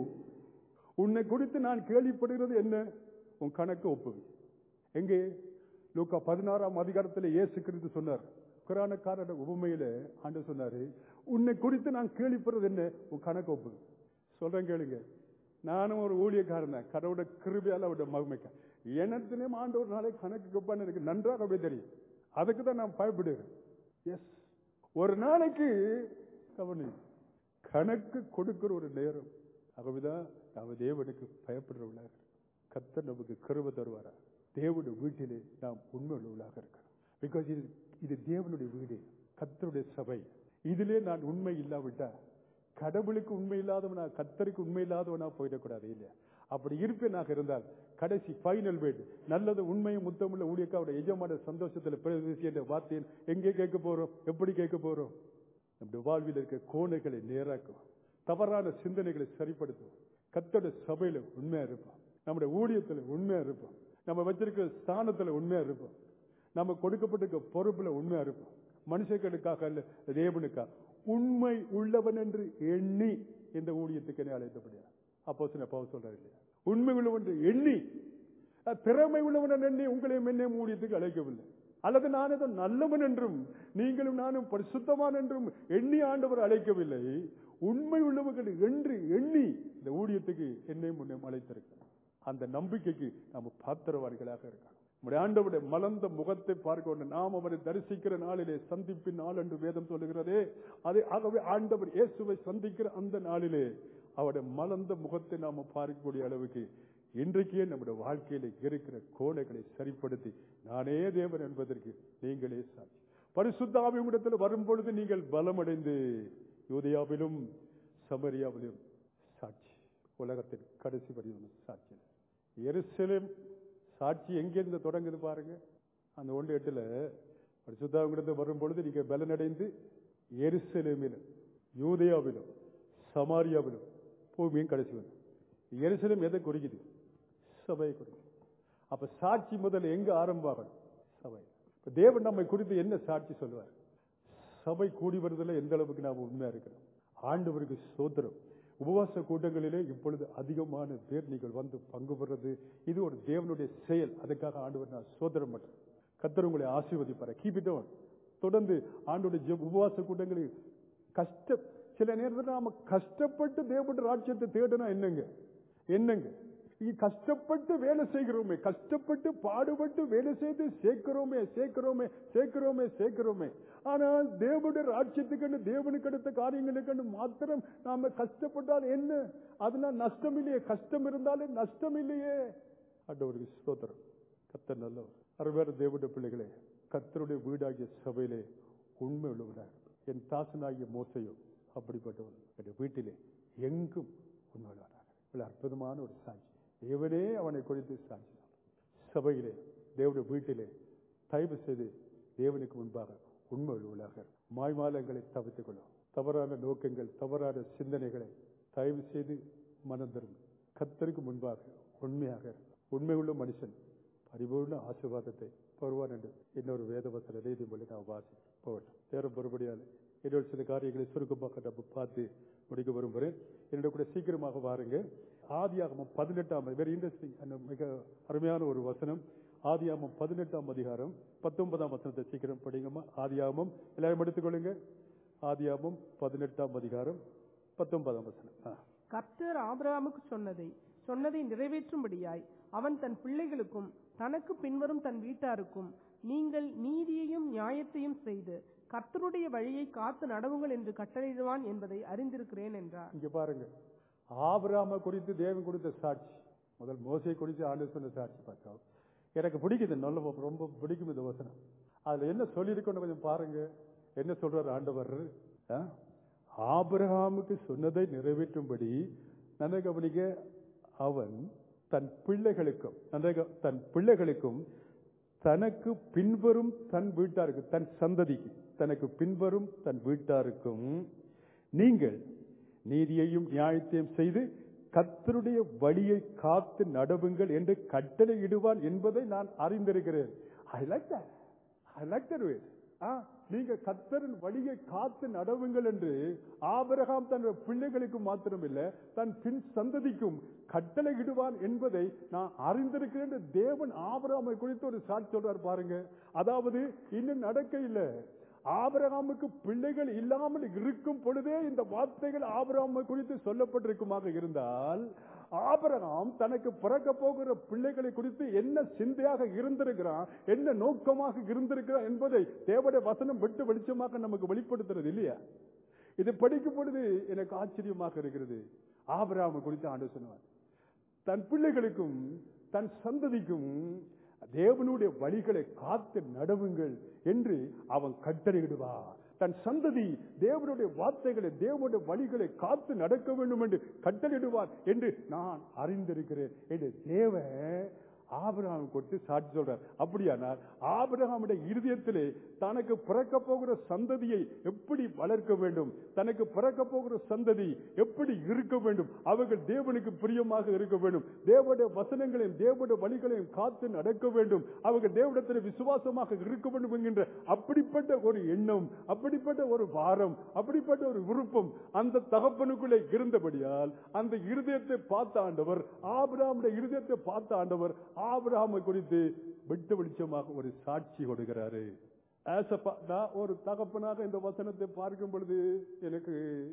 உன்னை குறித்து நான் கேள்விப்படுகிறது என்ன உன் கணக்கு ஒப்புவி எங்கே லூக்கா பதினாறாம் அதிகாரத்தில் இயேசு கிறிஸ்து சொன்னார் குரானக்காரோட உபமையில ஆண்டு சொன்னாரு உன்னை குறித்து நான் கேள்விப்படுறது என்ன உன் கணக்கு ஒப்புவி சொல்றேன் கேளுங்க நானும் ஒரு ஊழியக்காரன் தான் கடவுட கிருபையால அவருடைய மகிமைக்க எனத்திலையும் ஆண்டவர் நாளை கணக்கு கப்பான்னு எனக்கு நன்றாகவே தெரியும் அதுக்கு தான் நான் பயப்படுகிறேன் எஸ் ஒரு நாளைக்கு கவனி கணக்கு கொடுக்கிற ஒரு நேரம் ஆகவேதான் நாம் தேவனுக்கு பயப்படுறவர்களாக கத்தர் நமக்கு கருவ தருவாரா தேவனுடைய வீட்டிலே நாம் உண்மை உள்ளவர்களாக இருக்கிறோம் பிகாஸ் இது இது தேவனுடைய வீடு கத்தருடைய சபை இதிலே நான் உண்மை இல்லாவிட்டா கடவுளுக்கு உண்மை இல்லாதவனா கத்தருக்கு உண்மை இல்லாதவனா போயிடக்கூடாது இல்லையா அப்படி இருப்பேனாக இருந்தால் கடைசி ஃபைனல் வேர்டு நல்லது உண்மையும் முத்தமுள்ள ஊழியக்காவோட எஜமான சந்தோஷத்துல பிரவேசி என்ற வார்த்தையை எங்கே கேட்க போறோம் எப்படி கேட்க போறோம் நம்முடைய வாழ்வில் இருக்க கோணைகளை நேராக்கும் தவறான சிந்தனைகளை சரிப்படுத்தும் கத்தோட சபையில உண்மையா இருப்போம் நம்முடைய ஊழியத்துல உண்மையா இருப்போம் நம்ம வச்சிருக்க ஸ்தானத்துல உண்மையா இருப்போம் நம்ம கொடுக்கப்பட்டிருக்க பொறுப்புல உண்மையா இருப்போம் மனுஷர்களுக்காக அல்ல தேவனுக்காக உண்மை உள்ளவன் என்று எண்ணி இந்த ஊழியத்துக்கு என்ன அழைத்தபடியா அப்போ சில பவுல் சொல்றாரு இல்லையா உண்மை உள்ளவன் என்று எண்ணி அஹ், திறமை உள்ளவன் என்று எண்ணி உங்களையும் என்னையும் ஊழியத்துக்கு அழைக்கவில்லை அல்லது நான் ஏதோ நல்லவன் என்றும் நீங்களும் நானும் பரிசுத்தவான் என்றும் எண்ணி ஆண்டவர் அழைக்கவில்லை உண்மை உள்ளவர்கள் என்று எண்ணி இந்த ஊழியத்துக்கு என்னையும் முன்னையும் அழைத்திருக்கிறார் அந்த நம்பிக்கைக்கு நாம் பாத்திரவாதிகளாக இருக்கணும் நம்முடைய ஆண்டவருடைய மலர்ந்த முகத்தை பார்க்க வேண்டும் நாம் அவரை தரிசிக்கிற நாளிலே சந்திப்பின் நாள் என்று வேதம் சொல்லுகிறதே அதை ஆகவே ஆண்டவர் இயேசுவை சந்திக்கிற அந்த நாளிலே அவருடைய மலர்ந்த முகத்தை நாம பார்க்கக்கூடிய அளவுக்கு இன்றைக்கே நம்முடைய வாழ்க்கையில இருக்கிற கோணைகளை சரிப்படுத்தி நானே தேவன் என்பதற்கு நீங்களே சாட்சி பரிசுத்த ஆவி உங்களிடத்தில் வரும் பொழுது நீங்கள் பலமடைந்து யூதயாவிலும் சமரியாவிலும் சாட்சி உலகத்தின் கடைசி வரையும் சாட்சி எருசலேம் சாட்சி எங்கிருந்து தொடங்குது பாருங்க அந்த ஒன்று எட்டுல பரிசுத்தாவிடத்து வரும் பொழுது நீங்க பலனடைந்து எருசலேமிலும் யூதயாவிலும் சமாரியாவிலும் பூமியும் கடைசி வரும் எருசலேம் எதை குறிக்குது சபையை குறிக்குது அப்ப சாட்சி முதல்ல எங்க ஆரம்பமாகணும் சபை இப்ப தேவன் நம்மை குறித்து என்ன சாட்சி சொல்லுவார் சபை கூடி வருவதில் எந்த அளவுக்கு நாம் உண்மையா இருக்கிறோம் ஆண்டவருக்கு சோத்திரம் உபவாச கூட்டங்களிலே இப்பொழுது அதிகமான பேர் நீங்கள் வந்து பங்கு பெறுறது இது ஒரு தேவனுடைய செயல் அதுக்காக ஆண்டவர் நான் சோதரம் பண்றேன் கத்தர் உங்களை ஆசீர்வதிப்பார் கீப் இட் தொடர்ந்து ஆண்டோட ஜெப உபவாச கூட்டங்களில் கஷ்ட சில நேரத்தில் நாம கஷ்டப்பட்டு தேவனுடைய ராஜ்யத்தை தேடினா என்னங்க என்னங்க இங்க கஷ்டப்பட்டு வேலை செய்கிறோமே கஷ்டப்பட்டு பாடுபட்டு வேலை செய்து சேர்க்கிறோமே சேர்க்கிறோமே சேர்க்கிறோமே சேர்க்கிறோமே ஆனால் தேவனுடைய ராஜ்யத்துக்கு தேவனுக்கு அடுத்த காரியங்களுக்கு மாத்திரம் நாம கஷ்டப்பட்டால் என்ன அதனால் நஷ்டம் இல்லையே கஷ்டம் இருந்தாலே நஷ்டம் இல்லையே ஆண்டவருக்கு ஸ்தோத்திரம் கத்தர் நல்லவர் அருமையான தேவனுடைய பிள்ளைகளே கத்தருடைய வீடாகிய சபையிலே உண்மை உள்ளவராக என் தாசனாகிய மோசையோ அப்படிப்பட்டவன் என் வீட்டிலே எங்கும் உண்மை உள்ளவராக ஒரு அற்புதமான ஒரு சாட்சி தேவனே அவனை குறித்து சாட்சி சபையிலே தேவனுடைய வீட்டிலே தயவு செய்து தேவனுக்கு முன்பாக உண்மை உள்ளவர்களாக மாய்மாலங்களை தவிர்த்துக் கொள்ளும் தவறான நோக்கங்கள் தவறான சிந்தனைகளை தயவு செய்து மனம் திரும்பும் கத்தருக்கு முன்பாக உண்மையாக உண்மையுள்ள மனுஷன் பரிபூர்ண ஆசீர்வாதத்தை பெறுவான் என்று இன்னொரு வேதவசன நீதி மொழி நான் வாசி போகட்டும் நேரம் மறுபடியால் இன்னொரு சில காரியங்களை சுருக்கமாக நம்ம பார்த்து முடிக்க விரும்புகிறேன் என்னோட கூட சீக்கிரமாக வாருங்க ஆதியாகமம் பதினெட்டாம் வெரி இன்ட்ரெஸ்டிங் அந்த மிக அருமையான ஒரு வசனம் ஆதியாகமம் பதினெட்டாம் அதிகாரம் பத்தொன்பதாம் வசனத்தை சீக்கிரம் படிங்கம்மா ஆதியாகமம் எல்லாரும் எடுத்துக்கொள்ளுங்க ஆதியாகமம் பதினெட்டாம் அதிகாரம் பத்தொன்பதாம் வசனம் ஆ. கர்த்தர் ஆபிரகாமுக்கு சொன்னதை சொன்னதை நிறைவேற்றும்படியாய் அவன் தன் பிள்ளைகளுக்கும் தனக்கு பின்வரும் தன் வீட்டாருக்கும் நீங்கள் நீதியையும் நியாயத்தையும் செய்து கர்த்தருடைய வழியை காத்து நடவுங்கள் என்று கட்டளையிடுவான் என்பதை அறிந்திருக்கிறேன் என்றார் இங்க பாருங்க ஆபிராம குறித்து தேவன் கொடுத்த சாட்சி முதல் மோசை குறித்து ஆண்டு சொன்ன சாட்சி பார்த்தோம் எனக்கு பிடிக்குது நல்ல ரொம்ப பிடிக்கும் இந்த வசனம் அதுல என்ன சொல்லியிருக்கோன்னு கொஞ்சம் பாருங்க என்ன சொல்றாரு ஆண்டவர் ஆ? ஆபிரகாமுக்கு சொன்னதை நிறைவேற்றும்படி நன்றாக கவனிக்க அவன் தன் பிள்ளைகளுக்கும் நன்றாக தன் பிள்ளைகளுக்கும் தனக்கு பின்வரும் தன் வீட்டாருக்கு தன் சந்ததிக்கு தனக்கு பின்வரும் தன் வீட்டாருக்கும் நீங்கள் நீதியையும் நியாயத்தையும் செய்து கர்த்தருடைய வழியை காத்து நடவுங்கள் என்று கட்டளையிடுவான் என்பதை நான் அறிந்திருக்கிறேன் I like that I like that ah நீங்க கர்த்தரின் வழியை காத்து நடவுங்கள் என்று ஆபிரகாம் தன் பிள்ளைகளுக்கு மாத்திரமில்லை தன் பின் சந்ததிக்கும் கட்டளையிடுவான் என்பதை நான் அறிந்திருக்கிறேன் என்று தேவன் ஆபிரகாமை குறித்து ஒரு சாட்சி சொல்றார் பாருங்க அதாவது இன்னும் நடக்க இல்லை ஆபிரகாமுக்கு பிள்ளைகள் இல்லாமல் இருக்கும் பொழுதே இந்த வார்த்தைகள் ஆபிரகாமை குறித்து சொல்லப்பட்டிருக்குமாக இருந்தால் ஆபிரகாம் தனக்கு பிறக்க போகிற பிள்ளைகளை குறித்து என்ன சிந்தையாக இருந்திருக்கிறான் என்ன நோக்கமாக இருந்திருக்கிறான் என்பதை தேவடைய வசனம் விட்டு வெளிச்சமாக நமக்கு வெளிப்படுத்துறது இல்லையா இது படிக்கும் பொழுது எனக்கு ஆச்சரியமாக இருக்கிறது ஆபிரகாமை குறித்து ஆண்டு சொன்னார் தன் பிள்ளைகளுக்கும் தன் சந்ததிக்கும் தேவனுடைய வழிகளை காத்து நடவுங்கள் என்று அவன் கட்டளையிடுவார் தன் சந்ததி தேவனுடைய வார்த்தைகளை தேவனுடைய வழிகளை காத்து நடக்க வேண்டும் என்று கட்டளையிடுவார் என்று நான் அறிந்திருக்கிறேன் என்று தேவன் ஆபிரகாம் கொடுத்து சாட்சி சொல்றார் அப்படியானால் ஆபிரகாமுடைய இருதயத்திலே தனக்கு பிறக்க போகிற சந்ததியை எப்படி வளர்க்க வேண்டும் தனக்கு பிறக்க போகிற சந்ததி எப்படி இருக்க வேண்டும் அவர்கள் தேவனுக்கு பிரியமாக இருக்க வேண்டும் தேவனுடைய வசனங்களையும் தேவனுடைய வழிகளையும் காத்து நடக்க வேண்டும் அவர்கள் தேவனிடத்தில் விசுவாசமாக இருக்க வேண்டும் என்கின்ற அப்படிப்பட்ட ஒரு எண்ணம் அப்படிப்பட்ட ஒரு வாரம் அப்படிப்பட்ட ஒரு விருப்பம் அந்த தகப்பனுக்குள்ளே இருந்தபடியால் அந்த இருதயத்தை பார்த்த ஆண்டவர் ஆபிரகாமுடைய இருதயத்தை பார்த்த ஆண்டவர் ஆபிரகாமை குறித்து வெட்டு வெளிச்சமாக ஒரு சாட்சி கொடுக்கிறாரு As a pa- நான் ஒரு தகப்பனாக இந்த வசனத்தை பார்க்கும் பொழுது எனக்கு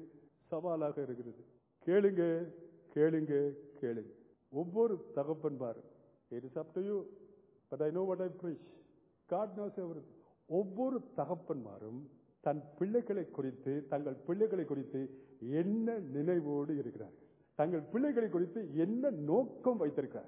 சவாலாக இருக்கிறது கேளுங்க கேளுங்க கேளுங்க ஒவ்வொரு தகப்பன் பாரு it is up to you but I know what I preach God knows everything ஒவ்வொரு தகப்பன்மாரும் தன் பிள்ளைகளை குறித்து தங்கள் பிள்ளைகளை குறித்து என்ன நினைவோடு இருக்கிறார்கள் தங்கள் பிள்ளைகளை குறித்து என்ன நோக்கம் வைத்திருக்கிறார்கள்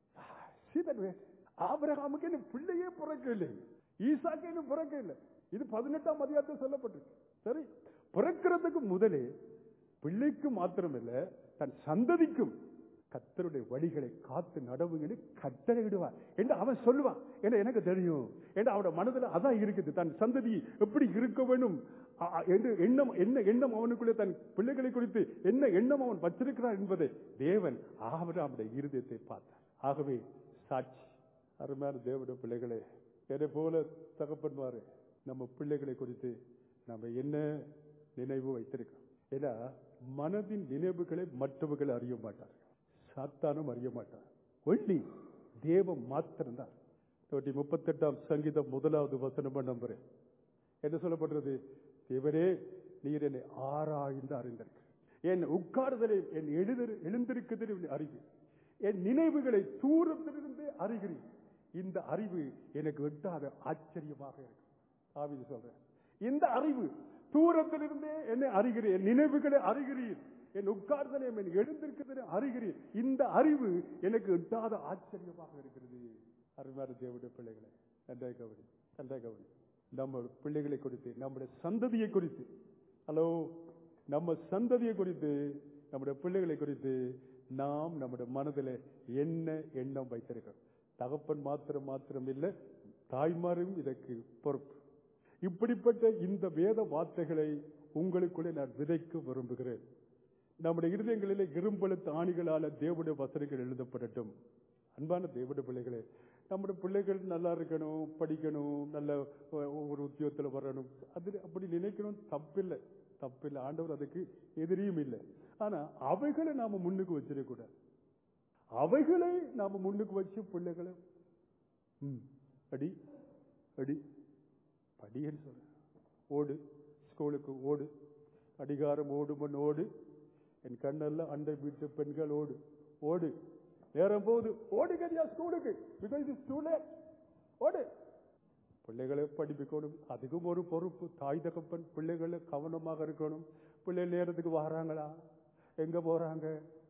See that way? ஆபிரகாமுக்கு இன்னும் பிள்ளையே பிறக்கவில்லை ஈசாக்கு இன்னும் பிறக்கவில்லை இது பதினெட்டாம் அதிகாரத்தில் சொல்லப்பட்டிருக்கு சரி பிறக்கிறதுக்கு முதலே பிள்ளைக்கு மாத்திரமில்ல தன் சந்ததிக்கும் கத்தருடைய வழிகளை காத்து நடவுங்கன்னு கட்டளையிடுவார் என்று அவன் சொல்லுவான் என்று எனக்கு தெரியும் என்று அவனோட மனதில் அதான் இருக்குது தன் சந்ததி எப்படி இருக்க வேண்டும் அ- அ- என்று எண்ணம் என்ன எண்ணம் அவனுக்குள்ளே தன் பிள்ளைகளை குறித்து என்ன எண்ணம் அவன் வச்சிருக்கிறான் என்பதை தேவன் ஆபிரகாமுடைய இருதயத்தை பார்த்தார் ஆகவே சாட்சி அருமையான தேவனுடைய பிள்ளைகளே என்னை போல தகப்பன்மாரு நம்ம பிள்ளைகளை குறித்து நம்ம என்ன நினைவு வைத்திருக்கிறோம் ஏன்னா மனதின் நினைவுகளை மற்றவர்கள் அறிய மாட்டார்கள் சாத்தானும் அறிய மாட்டார் ஒல்லி தேவம் மாத்திரம்தான் நூற்றி முப்பத்தெட்டாம் சங்கீதம் முதலாவது வசனம் நம்புறேன் என்ன சொல்லப்படுறது தேவரே நீர் என்னை ஆராய்ந்து அறிந்திருக்க என் உட்கார்தலை என் எழுதரு எழுந்திருக்குதல் அறிவு என் நினைவுகளை தூரத்திலிருந்தே அறிகிறேன் இந்த அறிவு எனக்கு எட்டாத ஆச்சரியமாக இருக்கு ஆவிது சொல்றேன் இந்த அறிவு தூரத்திலிருந்தே என்னை அறிகிறேன் என் நினைவுகளை அறிகிறீர் என் உட்கார்தலை என் எழுந்திருக்கிறதை அறிகிறீர் இந்த அறிவு எனக்கு எட்டாத ஆச்சரியமாக இருக்கிறது அருமையான தேவனுடைய பிள்ளைகளை நன்றாக கவனி நன்றாக கவனி நம்ம பிள்ளைகளை குறித்து நம்முடைய சந்ததியை குறித்து ஹலோ நம்ம சந்ததியை குறித்து நம்முடைய பிள்ளைகளை குறித்து நாம் நம்முடைய மனதில் என்ன எண்ணம் வைத்திருக்கிறோம் தகப்பன் மாத்திரம் மாத்திரம் இல்லை தாய்மாரும் இதற்கு பொறுப்பு இப்படிப்பட்ட இந்த வேத வார்த்தைகளை உங்களுக்குள்ளே நான் விதைக்க விரும்புகிறேன் நம்முடைய இருதயங்களிலே இரும்பெழுத்து ஆணிகளால தேவனுடைய வசனங்கள் எழுதப்படட்டும் அன்பான தேவனுடைய பிள்ளைகளே நம்முடைய பிள்ளைகள் நல்லா இருக்கணும் படிக்கணும் நல்ல ஒ- ஒரு உத்தியோகத்தில் வரணும் அது அப்படி நினைக்கணும் தப்பில்லை தப்பில்லை ஆண்டவர் அதுக்கு எதிரியும் இல்லை ஆனா அவைகளை நாம முன்னுக்கு வச்சிடக்கூடாது அவைகளை நாம முன்னுக்கு வச்சு பிள்ளைகளை ம், அடி அடி படின்னு சொல்ற ஓடு ஸ்கூலுக்கு ஓடு அடிகாரம் ஓடுமன் ஓடு என் கண்ணெல்லாம் அண்டை வீட்டு பெண்கள் ஓடு ஓடு நேரம் போகுது ஓடு கரியா ஸ்கூலுக்கு பிகாஸ் இஸ் டூ லேட் ஓடு பிள்ளைகளை படிப்பிக்கணும் அதுக்கும் ஒரு பொறுப்பு தாய் தகப்பன் பிள்ளைகளை கவனமாக இருக்கணும் பிள்ளைகள் நேரத்துக்கு வராங்களா எங்க போறாங்க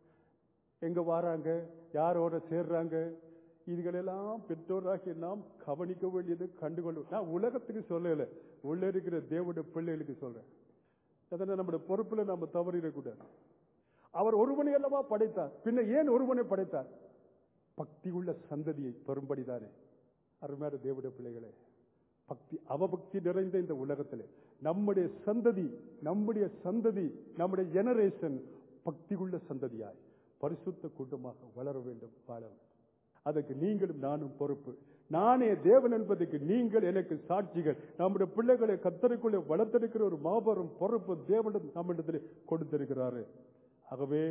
எங்க வராங்க யாரோட சேர்றாங்க இதுகளெல்லாம் பெற்றோராகிய நாம் கவனிக்க வேண்டியது கண்டுகொள்ளும் நான் உலகத்துக்கு சொல்லல உள்ள இருக்கிற தேவனுடைய பிள்ளைகளுக்கு சொல்றேன் அதனால நம்முடைய பொறுப்புல நாம தவறிடக்கூடாது அவர் ஒருவனை அல்லவா படைத்தார் பின்ன ஏன் ஒருவனை படைத்தார் பக்தி உள்ள சந்ததியை பெரும்படிதானே அருமையான தேவனுடைய பிள்ளைகளே பக்தி அவபக்தி நிறைந்த இந்த உலகத்திலே நம்முடைய சந்ததி நம்முடைய சந்ததி நம்முடைய ஜெனரேஷன் பக்தி உள்ள சந்ததியாய் பரிசுத்த கூட்டமாக வளர வேண்டும் வாழ வேண்டும் அதற்கு நீங்களும் நானும் பொறுப்பு நானே தேவன் என்பதற்கு நீங்கள் எனக்கு சாட்சிகள் நம்முடைய பிள்ளைகளை கத்தருக்குள்ளே வளர்த்திருக்கிற ஒரு மாபெரும் பொறுப்பு தேவனிடம் நம்மிடத்தில் கொடுத்திருக்கிறாரு ஆகவே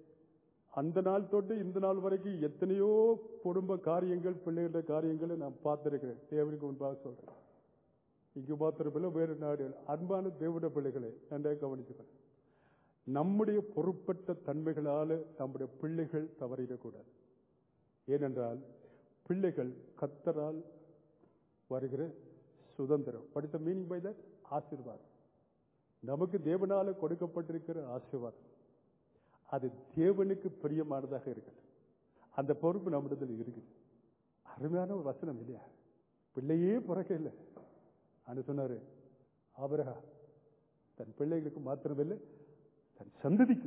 அந்த நாள் தொட்டு இந்த நாள் வரைக்கும் எத்தனையோ குடும்ப காரியங்கள் பிள்ளைகளுடைய காரியங்களை நான் பார்த்திருக்கிறேன் தேவனுக்கு முன்பாக சொல்றேன் இங்கு மாத்திரமில்ல வேறு நாடுகள் அன்பான தேவனுடைய பிள்ளைகளை நன்றாக கவனிச்சுக்கணும் நம்முடைய பொறுப்பற்ற தன்மைகளால நம்முடைய பிள்ளைகள் தவறிடக்கூடாது ஏனென்றால் பிள்ளைகள் கத்தரால் வருகிற சுதந்திரம் படித்த மீனிங் பை தட் ஆசீர்வாதம் நமக்கு தேவனால கொடுக்கப்பட்டிருக்கிற ஆசீர்வாதம் அது தேவனுக்கு பிரியமானதாக இருக்கட்டும் அந்த பொறுப்பு நம்மிடத்தில் இருக்குது அருமையான ஒரு வசனம் இல்லையா பிள்ளையே பிறக்க இல்லை ஆனா சொன்னாரு ஆபரகா தன் பிள்ளைகளுக்கு மாத்திரமில்லை தன் சந்ததிக்கு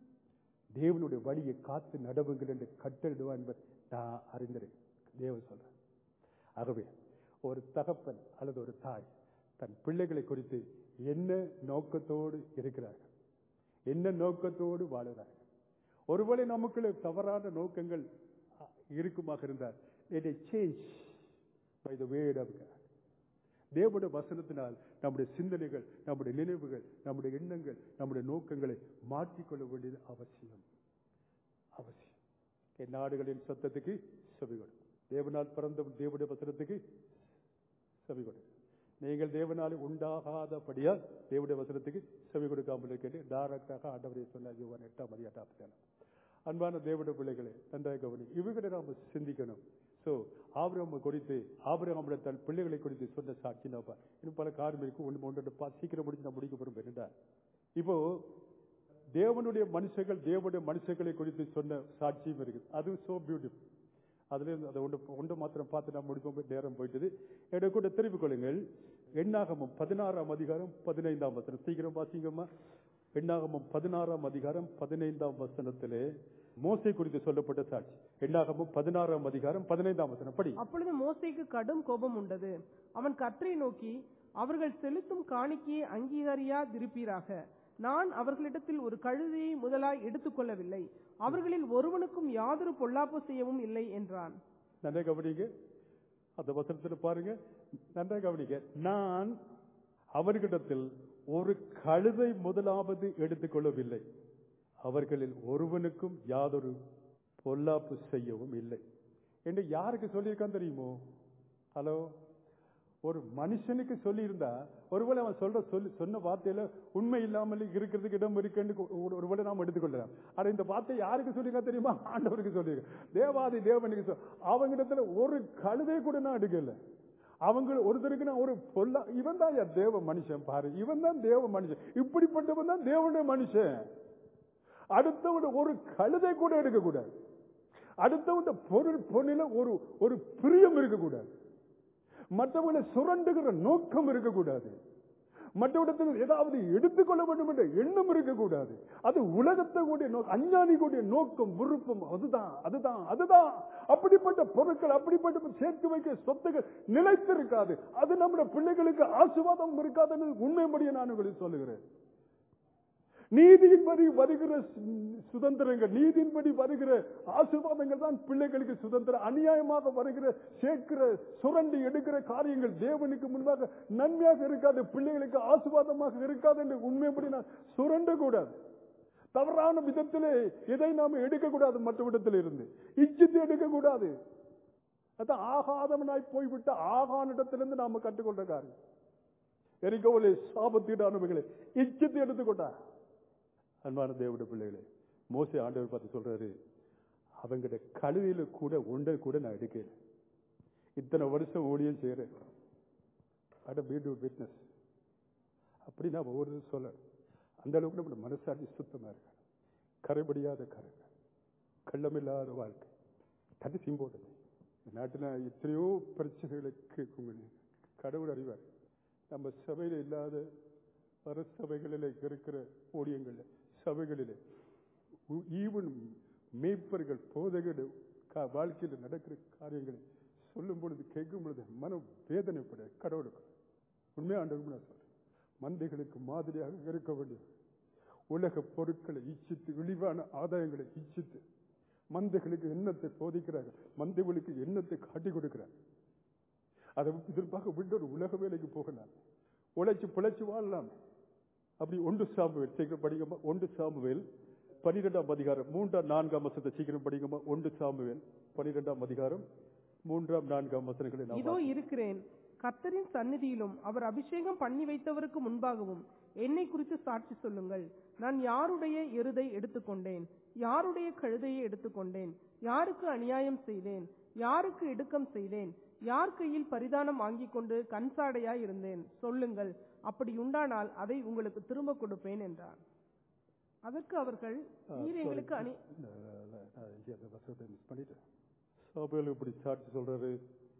தேவனுடைய வழியை காத்து நடவுங்கள் என்று கட்டளிடுவான் என்பதை நான் அறிந்திருக்கேன் தேவன் சொல்றேன் ஆகவே ஒரு தகப்பன் அல்லது ஒரு தாய் தன் பிள்ளைகளை குறித்து என்ன நோக்கத்தோடு இருக்கிறார்கள் என்ன நோக்கத்தோடு வாழுகிறார்கள் ஒருவேளை நமக்குள்ள தவறான நோக்கங்கள் அ, இருக்குமாக இருந்தால் இதை change by the word of God தேவனுடைய வசனத்தினால் நம்முடைய சிந்தனைகள் நம்முடைய நினைவுகள் நம்முடைய எண்ணங்கள் நம்முடைய நோக்கங்களை மாற்றிக்கொள்ள வேண்டியது அவசியம் அவசியம் என் நாடுகளின் சத்தத்துக்கு செவி கொடு தேவனால் பிறந்த தேவனுடைய வசனத்துக்கு செவி கொடு நீங்கள் தேவனால் உண்டாகாதபடியால் தேவனுடைய வசனத்துக்கு செவி கொடுக்காமல் இருக்கிறது டைரக்டாக ஆண்டவரை சொன்னார் யுவன் எட்டாம் மதி எட்டாம் அன்பான தேவனுடைய பிள்ளைகளே நன்றாக கவனி இவர்களை நாம் சிந்திக்கணும் சோ ஆபிரகாம் குறித்து ஆபிரகாமுடைய தன் பிள்ளைகளை குறித்து சொன்ன சாட்சி நாப்பா இன்னும் பல காரணம் இருக்கு ஒன்று ஒன்று பா சீக்கிரம் முடிச்சு நான் முடிக்க போறோம் என்னடா இப்போ தேவனுடைய மனுஷர்கள் தேவனுடைய மனுஷர்களை குறித்து சொன்ன சாட்சியும் இருக்குது அது சோ பியூட்டிஃபுல் அதுல இருந்து அதை ஒன்று ஒன்று மாத்திரம் பார்த்து நான் முடிப்போம் நேரம் போயிட்டது என்னோட கூட திருப்பிக் கொள்ளுங்கள் எண்ணாகமம் பதினாறாம் அதிகாரம் பதினைந்தாம் வசனம் சீக்கிரம் வாசிங்கம்மா எண்ணாகமம் பதினாறாம் அதிகாரம் பதினைந்தாம் வசனத்திலே மோசை குறித்து சொல்லப்பட்ட சாட்சி எண்ணாகமம் பதினாறாம் அதிகாரம் பதினைந்தாம் வசனம் படி அப்பொழுது மோசேக்கு கடும் கோபம் உண்டது அவன் கர்த்தரை நோக்கி அவர்கள் செலுத்தும் காணிக்கையை அங்கீகரியாதிருப்பீராக நான் அவர்களிடத்தில் ஒரு கழுதையை முதலாய் எடுத்துக்கொள்ளவில்லை அவர்களில் ஒருவனுக்கும் யாதொரு பொல்லாப்பு செய்யவும் இல்லை என்றான் நன்றா கவனிங்க அந்த வசனத்துல பாருங்க நன்றா கவனிங்க நான் அவர்களிடத்தில் ஒரு கழுதை முதலாவது எடுத்துக்கொள்ளவில்லை அவர்களில் ஒருவனுக்கும் யாதொரு பொல்லாப்பு செய்யவும் இல்லை என்று யாருக்கு சொல்லியிருக்கான் தெரியுமோ ஹலோ ஒரு மனுஷனுக்கு சொல்லியிருந்தா ஒருவேளை அவன் சொல்ற சொல்லி சொன்ன வார்த்தையில உண்மை இல்லாமல் இருக்கிறதுக்கு இடம் இருக்குன்னு ஒரு- ஒருவேளை நாம் எடுத்துக்கொள்ளலாம் ஆனா இந்த வார்த்தை யாருக்கு சொல்லியிருக்கா தெரியுமா ஆண்டவருக்கு சொல்லியிருக்க தேவாதி தேவனுக்கு சொல் அவங்கிடத்துல ஒரு கழுதை கூட நான் எடுக்கல அவங்க ஒருத்தருக்கு நான் ஒரு பொல்லா இவன் தான் என் தேவ மனுஷன் பாரு இவன் தான் தேவ மனுஷன் இப்படிப்பட்டவன் தான் தேவனுடைய மனுஷன் அடுத்தவன் ஒரு கழுதை கூட எடுக்கக்கூடாது அடுத்தவன் பொருள் பொருளில ஒரு ஒரு பிரியம் இருக்கக்கூடாது மற்றவங்களை சுரண்டுகிற நோக்கம் இருக்கக்கூடாது மற்றவிடத்தில் ஏதாவது எடுத்துக்கொள்ள வேண்டும் என்ற எண்ணம் இருக்கக்கூடாது அது உலகத்தை கூடிய நோக்கம் அஞ்ஞானி கூடிய நோக்கம் விருப்பம் அதுதான் அதுதான் அதுதான் அப்படிப்பட்ட பொருட்கள் அப்படிப்பட்ட சேர்த்து வைக்க சொத்துகள் நிலைத்திருக்காது அது நம்முடைய பிள்ளைகளுக்கு ஆசீர்வாதம் இருக்காது என்று உண்மைப்படியே நான் உங்களுக்கு சொல்லுகிறேன் நீதியின்படி வருகிற சு- சுதந்திரங்கள் நீதியின்படி வருகிற ஆசீர்வாதங்கள் தான் பிள்ளைகளுக்கு சுதந்திரம் அநியாயமாக வருகிற சேர்க்கிற சுரண்டி எடுக்கிற காரியங்கள் தேவனுக்கு முன்பாக நன்மையாக இருக்காது பிள்ளைகளுக்கு ஆசீர்வாதமாக இருக்காது என்று உண்மைப்படி நான் சுரண்ட கூடாது தவறான விதத்திலே எதை நாம எடுக்கக்கூடாது மற்ற விடத்தில் இருந்து இச்சித்து எடுக்கக்கூடாது அதான் ஆகாதவனாய் போய்விட்ட ஆகானிடத்திலிருந்து நாம கற்றுக்கொண்ட காரியம் எரிக்கோவிலே சாபத்தீடானவைகளை இச்சித்து எடுத்துக்கொண்டா அன்பான தேவட பிள்ளைகளே மோசே ஆண்டவர் பார்த்து சொல்றாரு அவங்கிட்ட கழுவியில கூட ஒன்றை கூட நான் எடுக்கல இத்தனை வருஷம் ஊழியம் செய்யறேன் அட வீடு விட்னஸ் அப்படி நான் ஒவ்வொரு சொல்ல அந்த அளவுக்கு நம்ம மனசாட்சி சுத்தமா இருக்கு கரைபடியாத கரை கள்ளமில்லாத வாழ்க்கை தட் இஸ் இம்பார்ட்டன்ட் இந்த நாட்டில் எத்தனையோ பிரச்சனைகளை கேட்கும் கடவுள் அறிவார் நம்ம சபையில் இல்லாத பல சபைகளில் இருக்கிற ஊழியங்கள் சபைகளில் ஈவன் மேய்ப்பர்கள் போதகர் கா- வாழ்க்கையில் நடக்கிற காரியங்களை சொல்லும் பொழுது கேட்கும் பொழுது மனம் வேதனைப்பட கடவுளுக்கு உண்மையாண்டவர்கள் நான் சொல்றேன் மந்தைகளுக்கு மாதிரியாக இருக்க வேண்டியது உலக பொருட்களை இச்சித்து இழிவான ஆதாயங்களை இச்சித்து மந்தைகளுக்கு எண்ணத்தை போதிக்கிறார்கள் மந்தைகளுக்கு எண்ணத்தை காட்டி கொடுக்கிறார் அதை இதற்காக விட்டு ஒரு உலக வேலைக்கு போகலாம் உழைச்சு பிழைச்சு வாழலாம் அப்படி ஒன்று சாமுவேல் சீக்கிரம் படிக்கமா ஒன்று சாமுவேல் பனிரெண்டாம் அதிகாரம் மூன்றாம் நான்காம் வசனத்தை சீக்கிரம் படிக்கமா ஒன்று சாமுவேல் பனிரெண்டாம் அதிகாரம் மூன்றாம் நான்காம் வசனங்களை நாம் இதோ இருக்கிறேன் கர்த்தரின் சந்நிதியிலும் அவர் அபிஷேகம் பண்ணி வைத்தவருக்கு முன்பாகவும் என்னை குறித்து சாட்சி சொல்லுங்கள் நான் யாருடைய எருதை எடுத்துக்கொண்டேன் யாருடைய கழுதையை எடுத்துக்கொண்டேன் யாருக்கு அநியாயம் செய்தேன் யாருக்கு இடுக்கம் செய்தேன் யார் கையில் பரிதானம் வாங்கிக் கொண்டு கண்சாடையாய் இருந்தேன் சொல்லுங்கள் அப்படி உண்டானால் அதை உங்களுக்கு திரும்ப கொடுப்பேன் என்றார் அதற்கு அவர்கள் நீர் எங்களுக்கு அணி மிஸ் பண்ணிட்டேன் சாமுவேல் இப்படி சாட்சி சொல்றாரு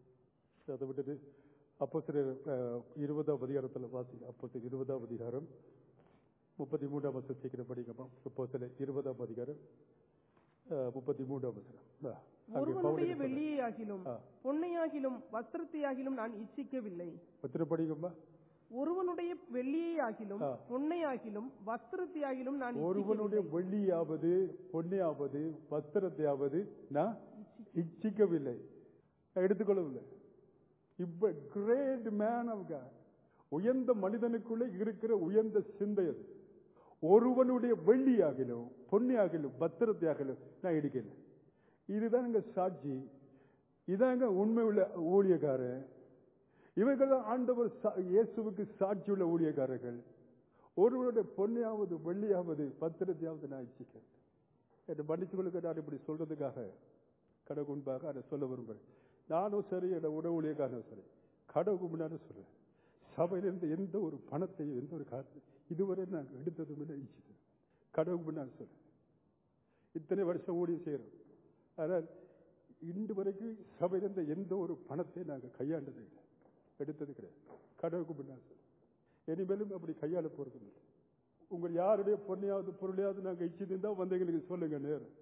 அதை விட்டுட்டு அப்போ சில இருபதாம் அதிகாரத்தில் வாசி அப்போ இருபதாம் அதிகாரம் முப்பத்தி மூன்றாம் வருஷம் சீக்கிரம் படிக்கமா இப்போ சில இருபதாம் அதிகாரம் அஹ், முப்பத்தி மூன்றாம் வருஷம் அங்கே ஒருவனுடைய பவுலுக்கு சொல்றாரு. வெள்ளியையாகிலும் ஆ. பொன்னையாகிலும் வஸ்திரத்தையாகிலும் நான் இச்சிக்கவில்லை எத்தனை படிக்கமா ஒருவனுடைய வெள்ளியையாகிலும் ஆ. பொன்னையாகிலும் வஸ்திரத்தையாகிலும் நான் ஒருவனுடைய இச்சிக்கவில்லை. வெள்ளியாவது பொன்னையாவது வஸ்திரத்தையாவது நான் இச்சிக்கவில்லை நான் எடுத்துக்கொள்ளவில்லை இப்ப கிரேட் மேன் ஆஃப் காட் உயர்ந்த மனிதனுக்குள்ளே இருக்கிற உயர்ந்த சிந்தை அது ஒருவனுடைய வெள்ளியாகிலும் பொன்னியாகிலும் பத்திரத்தையாகிலும் நான் எடுக்கல இதுதாங்க சாட்சி இதாங்க உண்மை உள்ள ஊழியக்காரன் இவர்கள் தான் ஆண்டவர் சா- இயேசுவுக்கு சாட்சி உள்ள ஊழியக்காரர்கள் ஒருவருடைய பொன்னையாவது வெள்ளியாவது பத்திரத்தையாவது நான் இச்சிக்கிறேன் என்று மன்னிச்சுகளுக்கு நான் இப்படி சொல்றதுக்காக கடவுள் முன்பாக அதை சொல்ல விரும்புகிறேன் நானும் சரி என் உணவு ஊழியக்காரனும் சரி கடவுள் முன்னாடி சொல்றேன் சபையிலிருந்து எந்த ஒரு பணத்தையும் எந்த ஒரு காரணம் இதுவரை நாங்கள் எடுத்ததும் இல்லை இச்சித்தது கடவுள் முன்னாடி சொல்றேன் இத்தனை வருஷம் ஊழியம் செய்கிறோம் ஆனால் இன்று வரைக்கும் சபையிலிருந்து எந்த ஒரு பணத்தை நாங்கள் கையாண்டது இல்லை எடுத்தது கிடையாது கடவுளுக்கு முன்னாடி சொல்றேன் இனிமேலும் அப்படி கையாள போறது இல்லை உங்கள் யாருடைய பொண்ணையாவது பொருளையாவது நாங்கள் இச்சிருந்தா வந்து எங்களுக்கு சொல்லுங்க நேரம்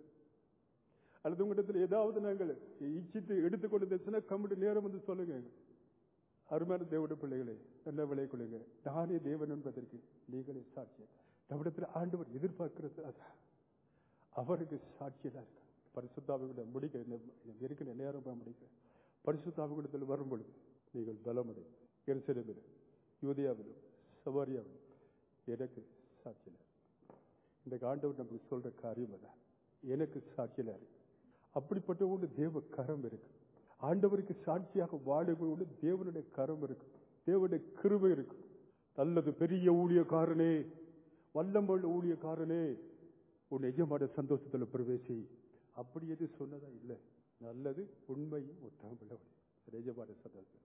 அல்லது உங்களிடத்தில் ஏதாவது நாங்கள் இச்சித்து எடுத்துக்கொண்டு இருந்துச்சுன்னா கம்மிட்டு நேரம் வந்து சொல்லுங்க அருமையான தேவட பிள்ளைகளே நல்ல விலை கொள்ளுங்க நானே தேவன் என்பதற்கு நீங்களே சாட்சி நம்மிடத்தில் ஆண்டவர் எதிர்பார்க்கிறது அதான் அவருக்கு சாட்சியெல்லாம் இருக்கு பரிசுத்தாவிட முடிக்க இன்னும் இருக்கிற நேரம் தான் முடிக்க பரிசுத்தாவிடத்தில் வரும் பொழுது நீங்கள் பலமடை எருசலேமிலும் யூதியாவிலும் சவாரியாவிலும் எனக்கு சாட்சியில் இந்த ஆண்டவர் நமக்கு சொல்ற காரியம் அதான் எனக்கு சாட்சியில இருக்கு அப்படிப்பட்ட ஒரு தேவ கரம் இருக்கு ஆண்டவருக்கு சாட்சியாக வாழுகிறோடு தேவனுடைய கரம் இருக்கு தேவனுடைய கிருபை இருக்கு நல்லது பெரிய ஊழியக்காரனே வல்லம்புள்ள ஊழியக்காரனே உன் எஜமான சந்தோஷத்துல பிரவேசி அப்படி எது சொன்னதா இல்லை நல்லது உண்மை உத்தம எஜமான சந்தோஷம்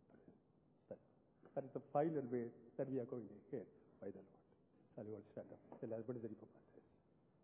That is the final way that we are going to hear by the Lord. Shall we all stand up? எல்லாரும் படி தெரிவிப்போம்